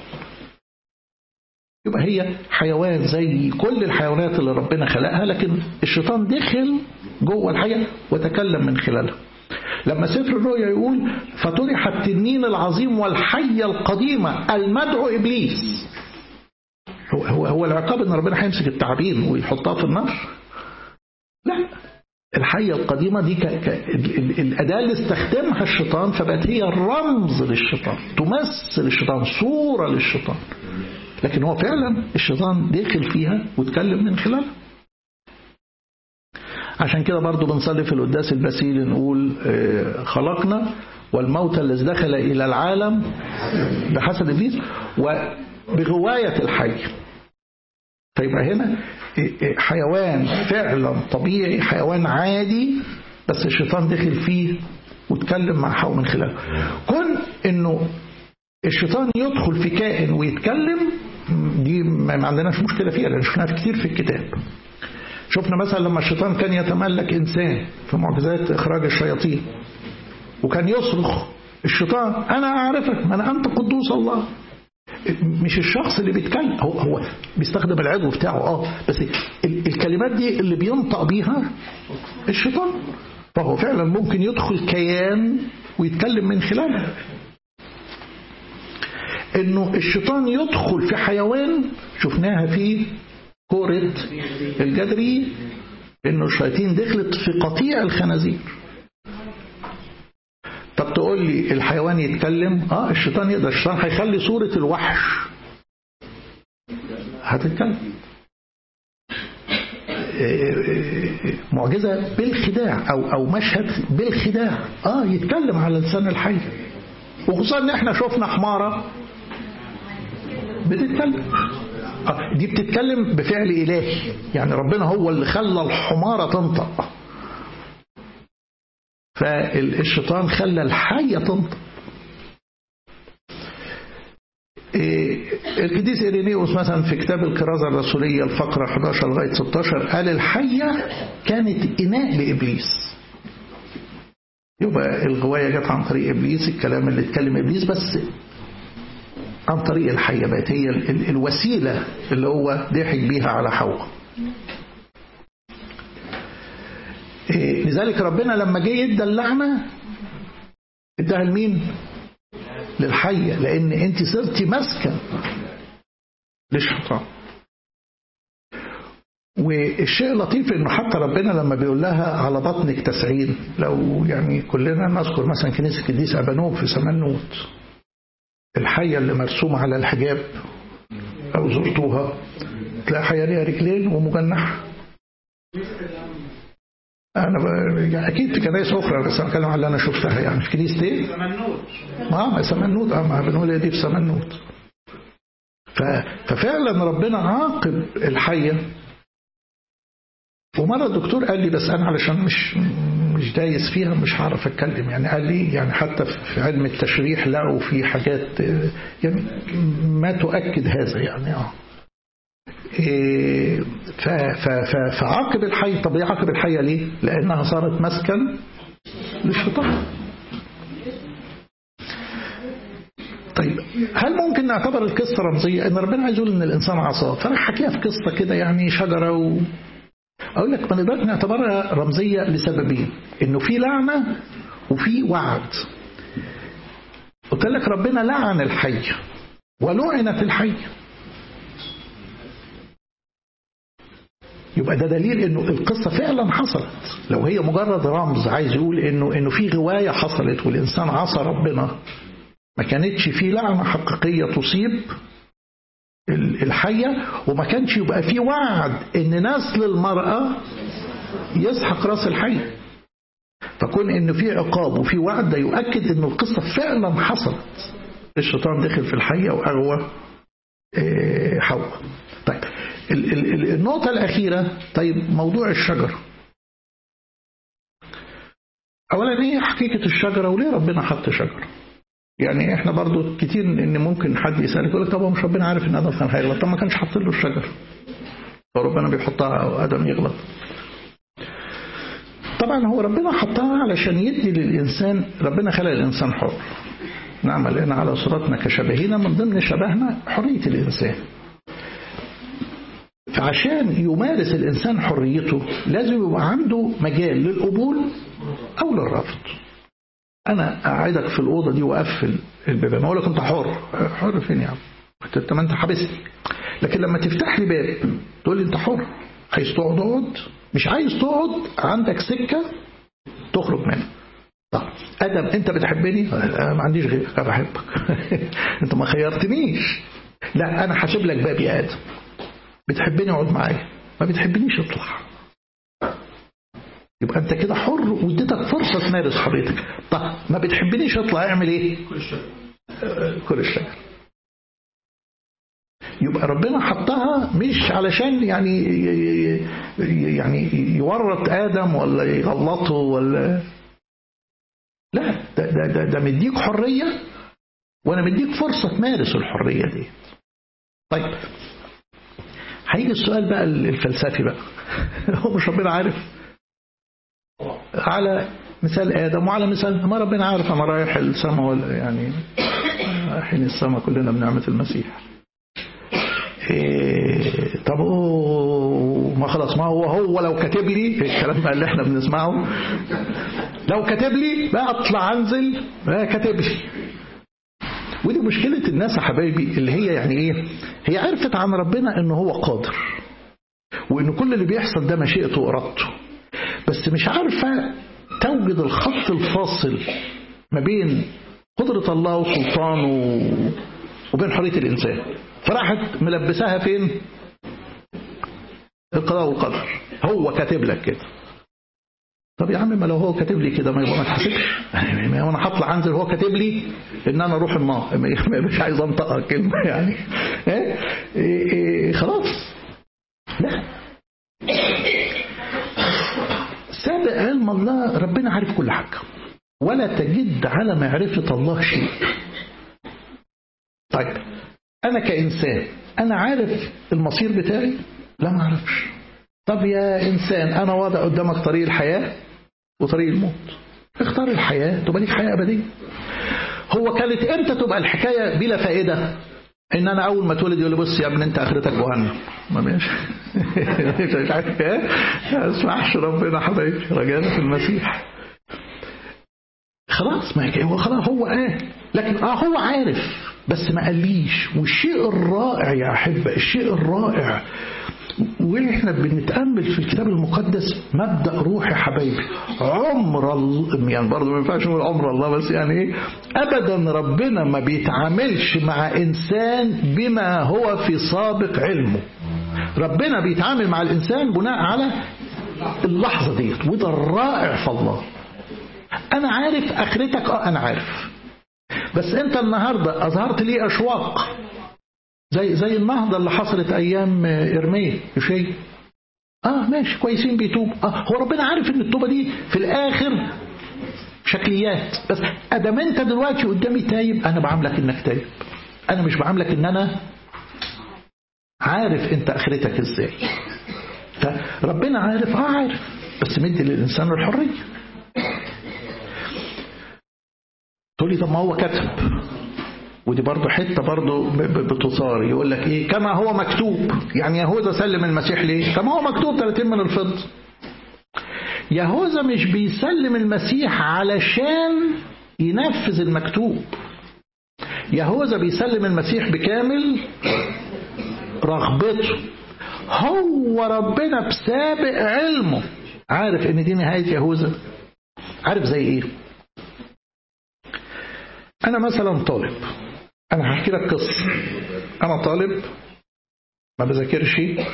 يبقى هي حيوان زي كل الحيوانات اللي ربنا خلقها لكن الشيطان دخل جوه الحياة وتكلم من خلالها لما سفر الرؤيا يقول فطرح التنين العظيم والحية القديمة المدعو إبليس هو, هو, هو العقاب ان ربنا هيمسك التعابين ويحطها في النار لا الحية القديمة دي ك... ك... الأداة اللي استخدمها الشيطان فبقت هي رمز للشيطان تمثل الشيطان صورة للشيطان لكن هو فعلا الشيطان داخل فيها واتكلم من خلالها عشان كده برضو بنصلي في القداس البسيل نقول خلقنا والموت الذي دخل إلى العالم بحسب إبليس وبغواية الحي فيبقى هنا حيوان فعلا طبيعي حيوان عادي بس الشيطان دخل فيه واتكلم مع حواء من خلاله كون انه الشيطان يدخل في كائن ويتكلم دي ما عندناش مشكلة فيها لأن شفناها كتير في الكتاب شفنا مثلا لما الشيطان كان يتملك إنسان في معجزات إخراج الشياطين وكان يصرخ الشيطان أنا أعرفك ما أنا أنت قدوس الله مش الشخص اللي بيتكلم هو هو بيستخدم العضو بتاعه اه بس الكلمات دي اللي بينطق بيها الشيطان فهو فعلا ممكن يدخل كيان ويتكلم من خلاله انه الشيطان يدخل في حيوان شفناها في كورة الجدري انه الشياطين دخلت في قطيع الخنازير طب تقول لي الحيوان يتكلم اه الشيطان يقدر الشيطان هيخلي صورة الوحش هتتكلم معجزة بالخداع أو أو مشهد بالخداع آه يتكلم على لسان الحي وخصوصا إن إحنا شفنا حمارة بتتكلم آه دي بتتكلم بفعل إلهي يعني ربنا هو اللي خلى الحمارة تنطق فالشيطان خلى الحية تنطق القديس إيرينيوس مثلا في كتاب الكرازة الرسولية الفقرة 11 لغاية 16 قال الحية كانت إناء لإبليس يبقى الغواية جت عن طريق إبليس الكلام اللي اتكلم إبليس بس عن طريق الحية بقت هي الوسيلة اللي هو ضحك بيها على حواء لذلك ربنا لما جه يدى اللعنة اداها لمين؟ للحية لأن أنت صرتي مسكن للشيطان والشيء اللطيف انه حتى ربنا لما بيقول لها على بطنك تسعين لو يعني كلنا نذكر مثلا كنيسه القديس ابانوب في سمنوت الحيه اللي مرسومه على الحجاب او زرتوها تلاقي حيه ليها رجلين ومجنحه انا ب... يعني اكيد في كنايس اخرى بس انا بتكلم على اللي انا شفتها يعني في كنيسه ايه؟ سمنوت اه سمنوت اه ما بنقول دي في سمنوت ف... ففعلا ربنا عاقب الحيه ومره الدكتور قال لي بس انا علشان مش مش دايس فيها مش هعرف اتكلم يعني قال لي يعني حتى في علم التشريح لقوا في حاجات يعني ما تؤكد هذا يعني اه إيه ف- ف- ف- فعاقب الحي طب ليه عاقب الحية ليه لأنها صارت مسكن للشيطان طيب هل ممكن نعتبر القصة رمزية ان ربنا عايز يقول ان الانسان عصاه فانا حكيها في قصة كده يعني شجرة و... اقول لك ما نقدرش نعتبرها رمزية لسببين انه في لعنة وفي وعد قلت لك ربنا لعن الحي ولعنت الحي يبقى ده دليل انه القصه فعلا حصلت لو هي مجرد رمز عايز يقول انه انه في غوايه حصلت والانسان عصى ربنا ما كانتش في لعنه حقيقيه تصيب ال- الحيه وما كانش يبقى في وعد ان نسل المراه يسحق راس الحي فكون ان في عقاب وفي وعد ده يؤكد ان القصه فعلا حصلت الشيطان دخل في الحيه واغوى آه، حواء طيب ال- ال- ال- النقطة الأخيرة طيب موضوع الشجر أولا إيه حقيقة الشجرة وليه ربنا حط شجرة يعني احنا برضو كتير ان ممكن حد يسألك يقول لك طب هو مش ربنا عارف ان ادم كان هيغلط طب ما كانش حاط له الشجر فربنا بيحطها او ادم يغلط طبعا هو ربنا حطها علشان يدي للانسان ربنا خلق الانسان حر نعمل لنا على صورتنا كشبهنا من ضمن شبهنا حرية الانسان فعشان يمارس الإنسان حريته لازم يبقى عنده مجال للقبول أو للرفض أنا أقعدك في الأوضة دي وأقفل الباب أقول لك أنت حر حر فين يا عم أنت ما أنت حابسني لكن لما تفتح لي باب تقول لي أنت حر عايز تقعد اقعد مش عايز تقعد عندك سكة تخرج منها طب ادم انت بتحبني أنا ما عنديش غيرك انا بحبك انت ما خيرتنيش لا انا هسيب لك باب يا ادم بتحبني اقعد معايا ما بتحبنيش اطلع يبقى انت كده حر واديتك فرصه تمارس حريتك طب ما بتحبنيش اطلع اعمل ايه آه، كل الشجر يبقى ربنا حطها مش علشان يعني يعني يورط ادم ولا يغلطه ولا لا ده ده ده, ده مديك حريه وانا مديك فرصه تمارس الحريه دي طيب هيجي السؤال بقى الفلسفي بقى هو مش ربنا عارف على مثال ادم وعلى مثال ما ربنا عارف انا رايح السماء ولا يعني رايحين السماء كلنا بنعمه المسيح إيه طب أوه ما خلاص ما هو هو لو كاتب لي الكلام اللي احنا بنسمعه لو كاتب لي بقى اطلع انزل بقى كاتب لي ودي مشكلة الناس يا حبايبي اللي هي يعني ايه هي عرفت عن ربنا ان هو قادر وان كل اللي بيحصل ده مشيئته وارادته بس مش عارفة توجد الخط الفاصل ما بين قدرة الله وسلطانه وبين حرية الإنسان فراحت ملبساها فين القضاء والقدر هو كاتب لك كده طب يا عم ما لو هو كاتب لي كده ما يبقى ما تحاسبش يعني انا هطلع انزل هو كاتب لي ان انا اروح النار مش عايز انطقها كلمه يعني إيه إيه خلاص لا سابق علم الله ربنا عارف كل حاجه ولا تجد على معرفه الله شيء طيب انا كانسان انا عارف المصير بتاعي لا ما اعرفش طب يا انسان انا واضع قدامك طريق الحياه وطريق الموت اختار الحياه تبقى ليك حياه ابديه هو كانت امتى تبقى الحكايه بلا فائده ان انا اول ما اتولد يقول لي بص يا ابني انت اخرتك جهنم ما مش مش عارف ايه ما اسمعش ربنا حبايبي رجانا في المسيح خلاص ما هو خلاص هو قال لكن اه هو عارف بس ما قاليش والشيء الرائع يا احبه الشيء الرائع واحنا بنتامل في الكتاب المقدس مبدا روحي حبايبي عمر الله يعني برضه ما ينفعش نقول عمر الله بس يعني ايه ابدا ربنا ما بيتعاملش مع انسان بما هو في سابق علمه ربنا بيتعامل مع الانسان بناء على اللحظه ديت وده الرائع في الله انا عارف اخرتك اه انا عارف بس انت النهارده اظهرت لي اشواق زي زي النهضه اللي حصلت ايام ارميا يشي اه ماشي كويسين بيتوب اه هو ربنا عارف ان التوبه دي في الاخر شكليات بس ادام انت دلوقتي قدامي تايب انا بعاملك انك تايب انا مش بعاملك ان انا عارف انت اخرتك ازاي ربنا عارف اه عارف بس مدي للانسان الحريه تقول لي طب ما هو كتب ودي برضه حته برضه بتصار يقول لك ايه كما هو مكتوب يعني يهوذا سلم المسيح ليه كما هو مكتوب 30 من الفضه يهوذا مش بيسلم المسيح علشان ينفذ المكتوب يهوذا بيسلم المسيح بكامل رغبته هو ربنا بسابق علمه عارف ان دي نهاية يهوذا عارف زي ايه انا مثلا طالب انا هحكي لك قصة انا طالب ما بذاكرش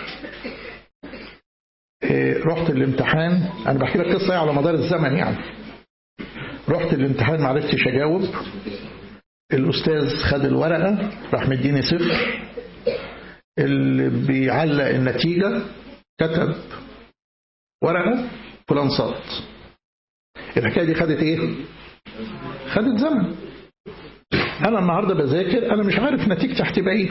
إيه رحت الامتحان انا بحكي لك قصة على مدار الزمن يعني رحت الامتحان ما عرفتش اجاوب الاستاذ خد الورقة راح مديني صفر اللي بيعلق النتيجة كتب ورقة فلان صاد الحكاية دي خدت ايه خدت زمن انا النهاردة بذاكر انا مش عارف نتيجتي هتبقى ايه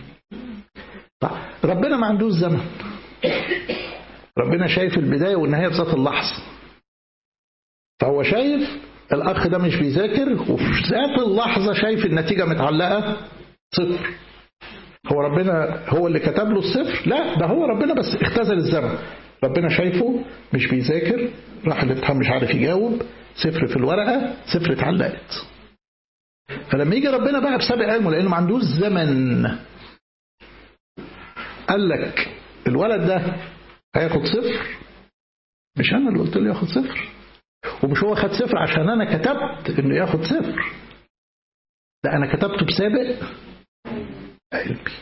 ربنا ما عندوش زمن ربنا شايف البداية والنهاية في ذات اللحظة فهو شايف الأخ ده مش بيذاكر وفي ذات اللحظة شايف النتيجة متعلقة صفر هو ربنا هو اللي كتب له الصفر لا ده هو ربنا بس اختزل الزمن ربنا شايفه مش بيذاكر راح الامتحان مش عارف يجاوب صفر في الورقة صفر اتعلقت فلما يجي ربنا بقى بسابق علمه لأنه ما عندوش زمن قال لك الولد ده هياخد صفر مش أنا اللي قلت له ياخد صفر ومش هو خد صفر عشان أنا كتبت إنه ياخد صفر لا أنا كتبته بسابق قلبي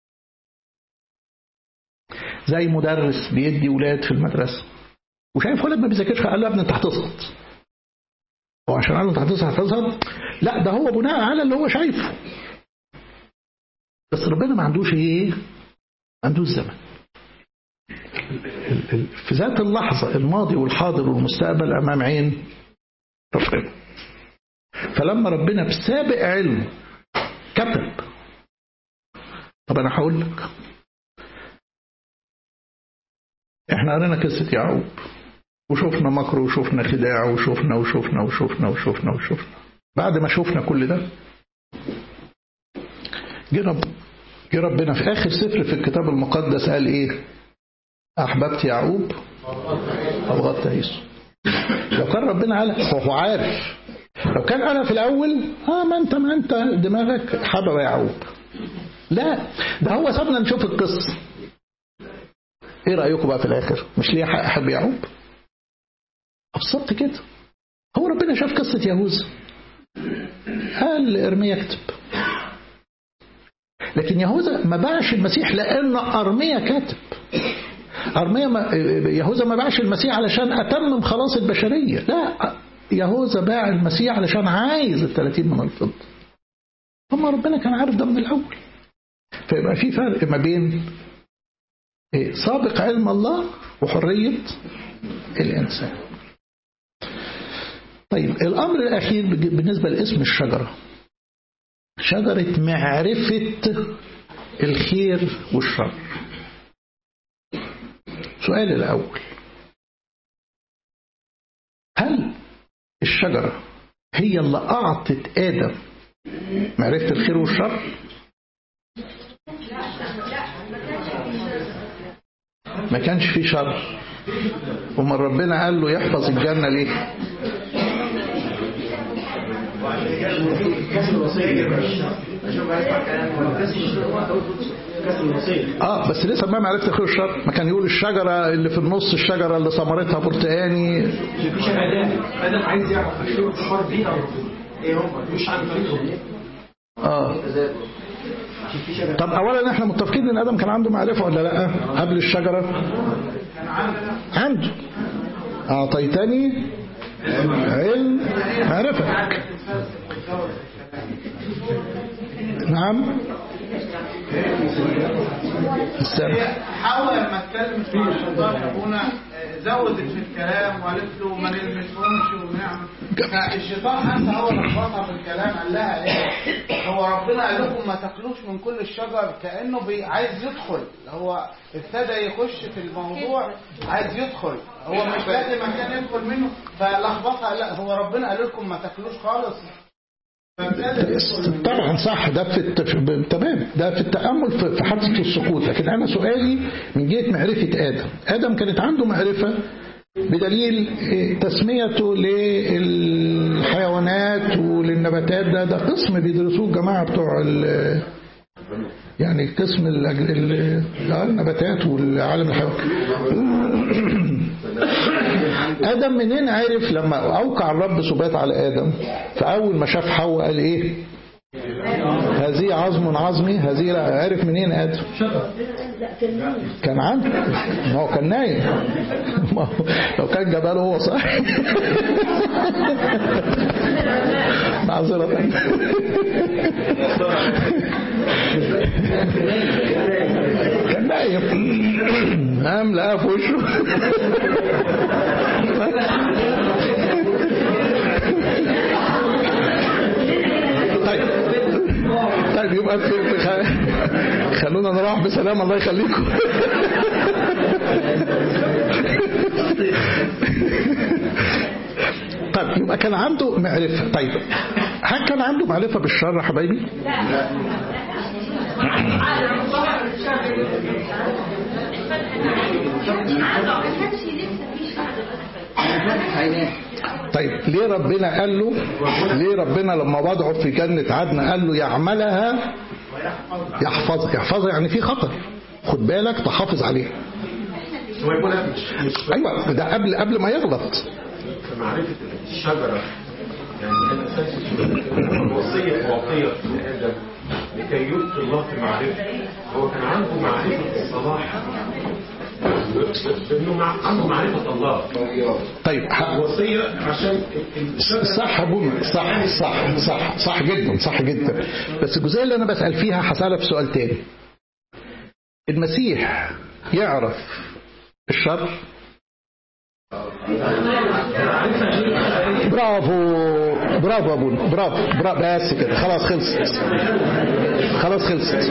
زي مدرس بيدي ولاد في المدرسة وشايف ولد ما بيذاكرش قال له يا ابني انت هتسقط هو عشان قال له انت هتسقط هتسقط لا ده هو بناء على اللي هو شايفه بس ربنا ما عندوش ايه ما عندوش زمن في ذات اللحظة الماضي والحاضر والمستقبل أمام عين ربنا فلما ربنا بسابق علم كتب طب أنا هقول لك احنا قرينا قصة يعقوب وشفنا مكر وشفنا خداع وشفنا وشفنا وشفنا وشفنا وشفنا بعد ما شفنا كل ده جه رب جه ربنا في آخر سفر في الكتاب المقدس قال إيه؟ أحببت يعقوب أبغضت عيسو لو كان ربنا قال هو عارف لو كان قالها في الأول اه ما أنت ما أنت دماغك حبب يعقوب لا ده هو سابنا نشوف القصة ايه رأيكم بقى في الآخر مش ليه حق أحب يعقوب بالظبط كده هو ربنا شاف قصة يهوذا قال إرميا اكتب لكن يهوذا ما باعش المسيح لأن أرميا كاتب أرميا ما يهوذا ما باعش المسيح علشان أتمم خلاص البشرية لا يهوذا باع المسيح علشان عايز الثلاثين من الفضة هم ربنا كان عارف ده من الأول فيبقى في فرق ما بين سابق علم الله وحرية الإنسان طيب الأمر الأخير بالنسبة لاسم الشجرة شجرة معرفة الخير والشر سؤال الأول هل الشجرة هي اللي أعطت آدم معرفة الخير والشر ما كانش في شر وما ربنا قال له يحفظ الجنة ليه اه بس لسه ما عرفت خير الشر ما كان يقول الشجرة اللي في النص الشجرة اللي ثمرتها برتقاني في شهادات ادم عايز يعرف الخير والشر بيه او ايه هم مش عن طريقهم اه طب اولا احنا متفقين ان ادم كان عنده معرفه ولا لا قبل الشجره عنده اعطيتني علم معرفتك نعم السمع حاول لما اتكلم في الشيطان ابونا زودت في الكلام وقالت له ما نلمسهمش ونعمل فالشيطان حتى هو لخبطها في الكلام قال لها ايه هو ربنا قال لكم ما تاكلوش من كل الشجر كانه بي عايز يدخل هو ابتدى يخش في الموضوع عايز يدخل هو مش لاقي مكان يدخل منه فلخبطها لا هو ربنا قال لكم ما تاكلوش خالص فابتدى يدخل من طبعا صح ده في الت... تمام ده في التأمل في في حادثة السقوط لكن أنا سؤالي من جهة معرفة آدم آدم كانت عنده معرفة بدليل إيه، تسميته للحيوانات وللنباتات ده ده قسم بيدرسوه الجماعة بتوع ال... يعني قسم ال... ال... النباتات والعالم الحيوان آدم منين عرف لما أوقع الرب سبات على آدم فأول ما شاف حواء قال إيه هذه عظم عظمي هذه لا عرف منين آدم كان عنده ما هو كان نايم ما هو لو كان جباله هو صح معذرة كان نايم قام لقاه في وشه طيب طيب يبقى في في خ- خلونا نروح بسلام الله يخليكم طيب يبقى كان عنده معرفة طيب هل كان عنده معرفة بالشر يا حبايبي؟ طيب ليه ربنا قال له ليه ربنا لما وضعه في جنة عدن قال له يعملها يحفظها يحفظها يعني في خطر خد بالك تحافظ عليها هو يقول لك مش مش ايوه ده قبل قبل ما يغلط في معرفة الشجرة يعني أنا أساس الوصية وصية لآدم لكي يلقي الله في معرفة هو كان عنده معرفة الصلاح انه مع- عنده معرفة الله طيب ح- الوصية عشان الشجرة صح يا ابونا صح صح صح صح جدا صح جدا بس الجزئيه اللي انا بسال فيها هسالها في سؤال تاني المسيح يعرف الشر برافو برافو يا ابونا برافو برافو بس كده خلاص خلصت خلاص خلصت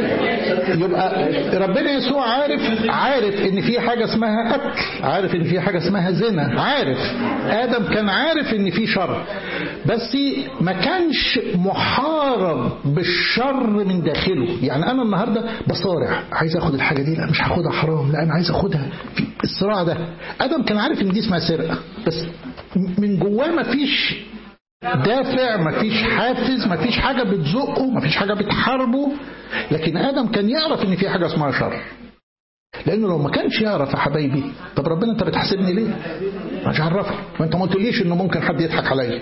يبقى ربنا يسوع عارف عارف ان في حاجه اسمها قتل عارف ان في حاجه اسمها زنا عارف ادم كان عارف ان في شر بس ما كانش محارب بالشر من داخله يعني انا النهارده بصارع عايز اخد الحاجه دي لا مش هاخدها حرام لا انا عايز اخدها في الصراع ده ادم كان عارف ان دي اسمها سرقه بس من جواه ما فيش دافع مفيش حافز مفيش حاجة بتزقه مفيش حاجة بتحاربه لكن آدم كان يعرف إن في حاجة اسمها شر لأنه لو ما كانش يعرف يا حبايبي طب ربنا أنت بتحاسبني ليه؟ مش عرفني ما أنت ما قلتليش إنه ممكن حد يضحك عليا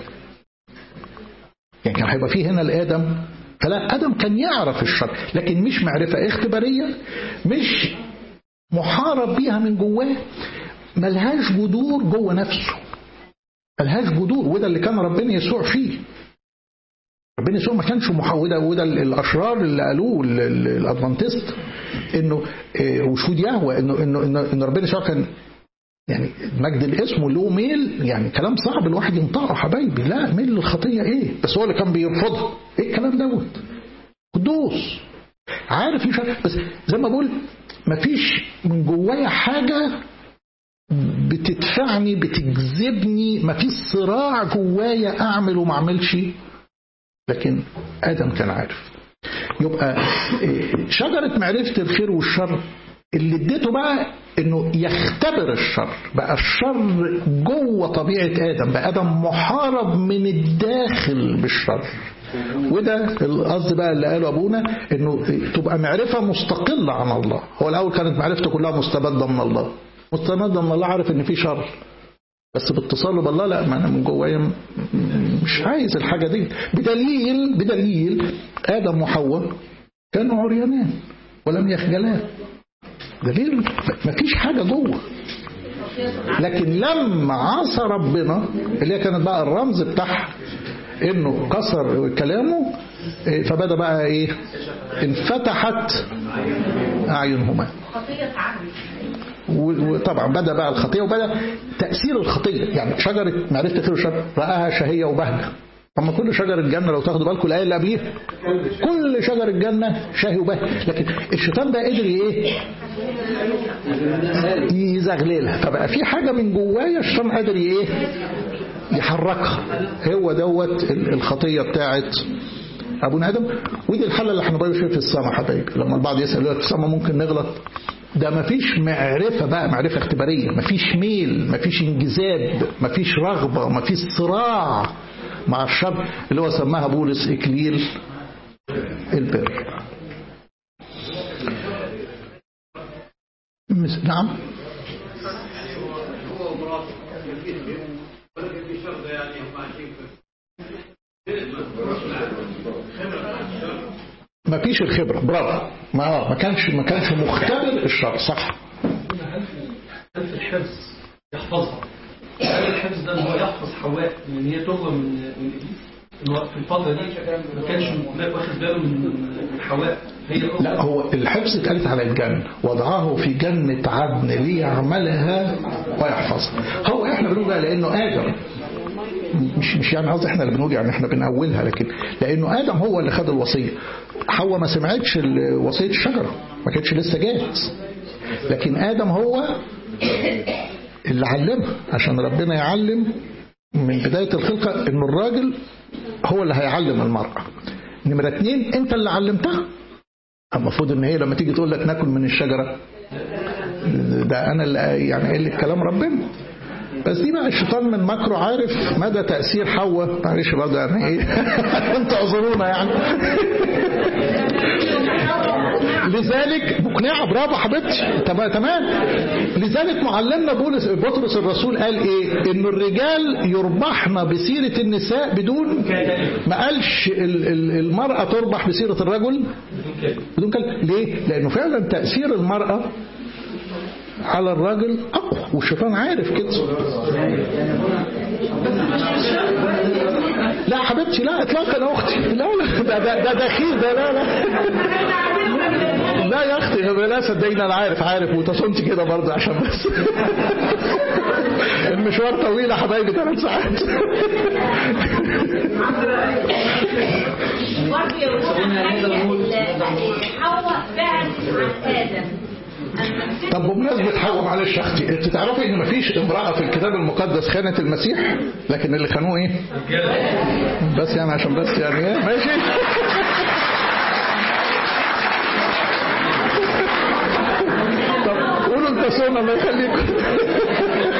يعني كان هيبقى فيه هنا لآدم فلا آدم كان يعرف الشر لكن مش معرفة اختبارية مش محارب بيها من جواه ملهاش جذور جوه نفسه ملهاش جذور وده اللي كان ربنا يسوع فيه ربنا يسوع ما كانش محاوده وده الاشرار اللي قالوه ال- ال- الادفانتست انه إيه، وشهود يهوى انه انه انه إن ربنا يسوع كان يعني مجد الاسم له ميل يعني كلام صعب الواحد ينطقه حبايبي لا ميل للخطيه ايه بس هو اللي كان بيرفضها ايه الكلام دوت قدوس عارف مش عارف بس زي ما بقول مفيش من جوايا حاجه بتدفعني بتجذبني مفيش صراع جوايا اعمل وما اعملش لكن ادم كان عارف يبقى إيه، شجره معرفه الخير والشر اللي اديته بقى انه يختبر الشر بقى الشر جوه طبيعه ادم بقى ادم محارب من الداخل بالشر وده القصد بقى اللي قاله ابونا انه تبقى معرفه مستقله عن الله هو الاول كانت معرفته كلها مستبده من الله مستمدة من الله عارف ان في شر بس باتصاله بالله لا ما انا من جوايا م- م- مش عايز الحاجه دي بدليل بدليل ادم وحواء كانوا عريانان ولم يخجلان دليل ما فيش حاجه جوه لكن لما عصى ربنا اللي هي كانت بقى الرمز بتاعها انه كسر كلامه إيه، فبدا بقى ايه انفتحت اعينهما وطبعا بدا بقى الخطيه وبدا تاثير الخطيه يعني شجره معرفه الخير والشر راها شهيه وبهجه اما كل شجر الجنه لو تاخدوا بالكم الايه اللي قبليها كل شجر الجنه شهي وبهجه لكن الشيطان بقى قدر ايه يزغللها فبقى في حاجه من جوايا الشيطان قادر ايه يحركها هو دوت الخطيه بتاعت ابونا ادم ودي الحاله اللي هنبقى فيها في السماء حبايبي لما البعض يسال يقول في السماء ممكن نغلط ده مفيش معرفة بقى معرفة اختبارية مفيش ميل مفيش انجذاب مفيش رغبة مفيش صراع مع الشر اللي هو سماها بولس إكليل البر نعم ما فيش الخبرة برافو ما ما كانش ما كانش مختبر الشر صح هل في الحفظ يحفظها هل الحفظ ده ان هو يحفظ حواء من ان هي تهرب من من ابليس ان هو في الفتره دي ما كانش واخد باله من من حواء هي الأخرى. لا هو الحفظ اتقالت على الجنة وضعه في جنة عدن ليعملها ويحفظها هو احنا بنقول بقى لانه ادم مش مش يعني قصدي احنا اللي بنقول يعني احنا بنأولها لكن لانه ادم هو اللي خد الوصيه حواء ما سمعتش ال- وصيه الشجره ما كانتش لسه جات لكن ادم هو اللي علمها عشان ربنا يعلم من بدايه الخلقه انه الراجل هو اللي هيعلم المراه نمره اتنين انت اللي علمتها المفروض ان هي لما تيجي تقول لك ناكل من الشجره ده انا اللي يعني قايل لك كلام ربنا بس دي بقى الشيطان من مكره عارف مدى تأثير حواء معلش برضه يعني ايه انتوا اعذرونا يعني لذلك مقنعة برافو حبيبتي تمام تمام لذلك معلمنا بولس بطرس الرسول قال ايه ان الرجال يربحن بسيرة النساء بدون ما قالش ال- ال- المرأة تربح بسيرة الرجل بدون كلام ليه لانه فعلا تأثير المرأة على الراجل اقوى والشيطان عارف كده لا حبيبتي لا اطلاقا يا اختي لا لا ده ده ده دخيل ده لا لا لا يا اختي لا صدقيني انا عارف عارف وتصمت كده برضه عشان بس المشوار طويل يا حبايبي ثلاث ساعات برضه يا ولاد حواء بعدت عن آدم أما طب بمناسبة حواء معلش يا اختي انت تعرفي ان مفيش امرأة في الكتاب المقدس خانت المسيح لكن اللي خانوه ايه؟ بس يعني عشان بس يعني ايه ماشي طب قولوا انت سونا الله يخليكم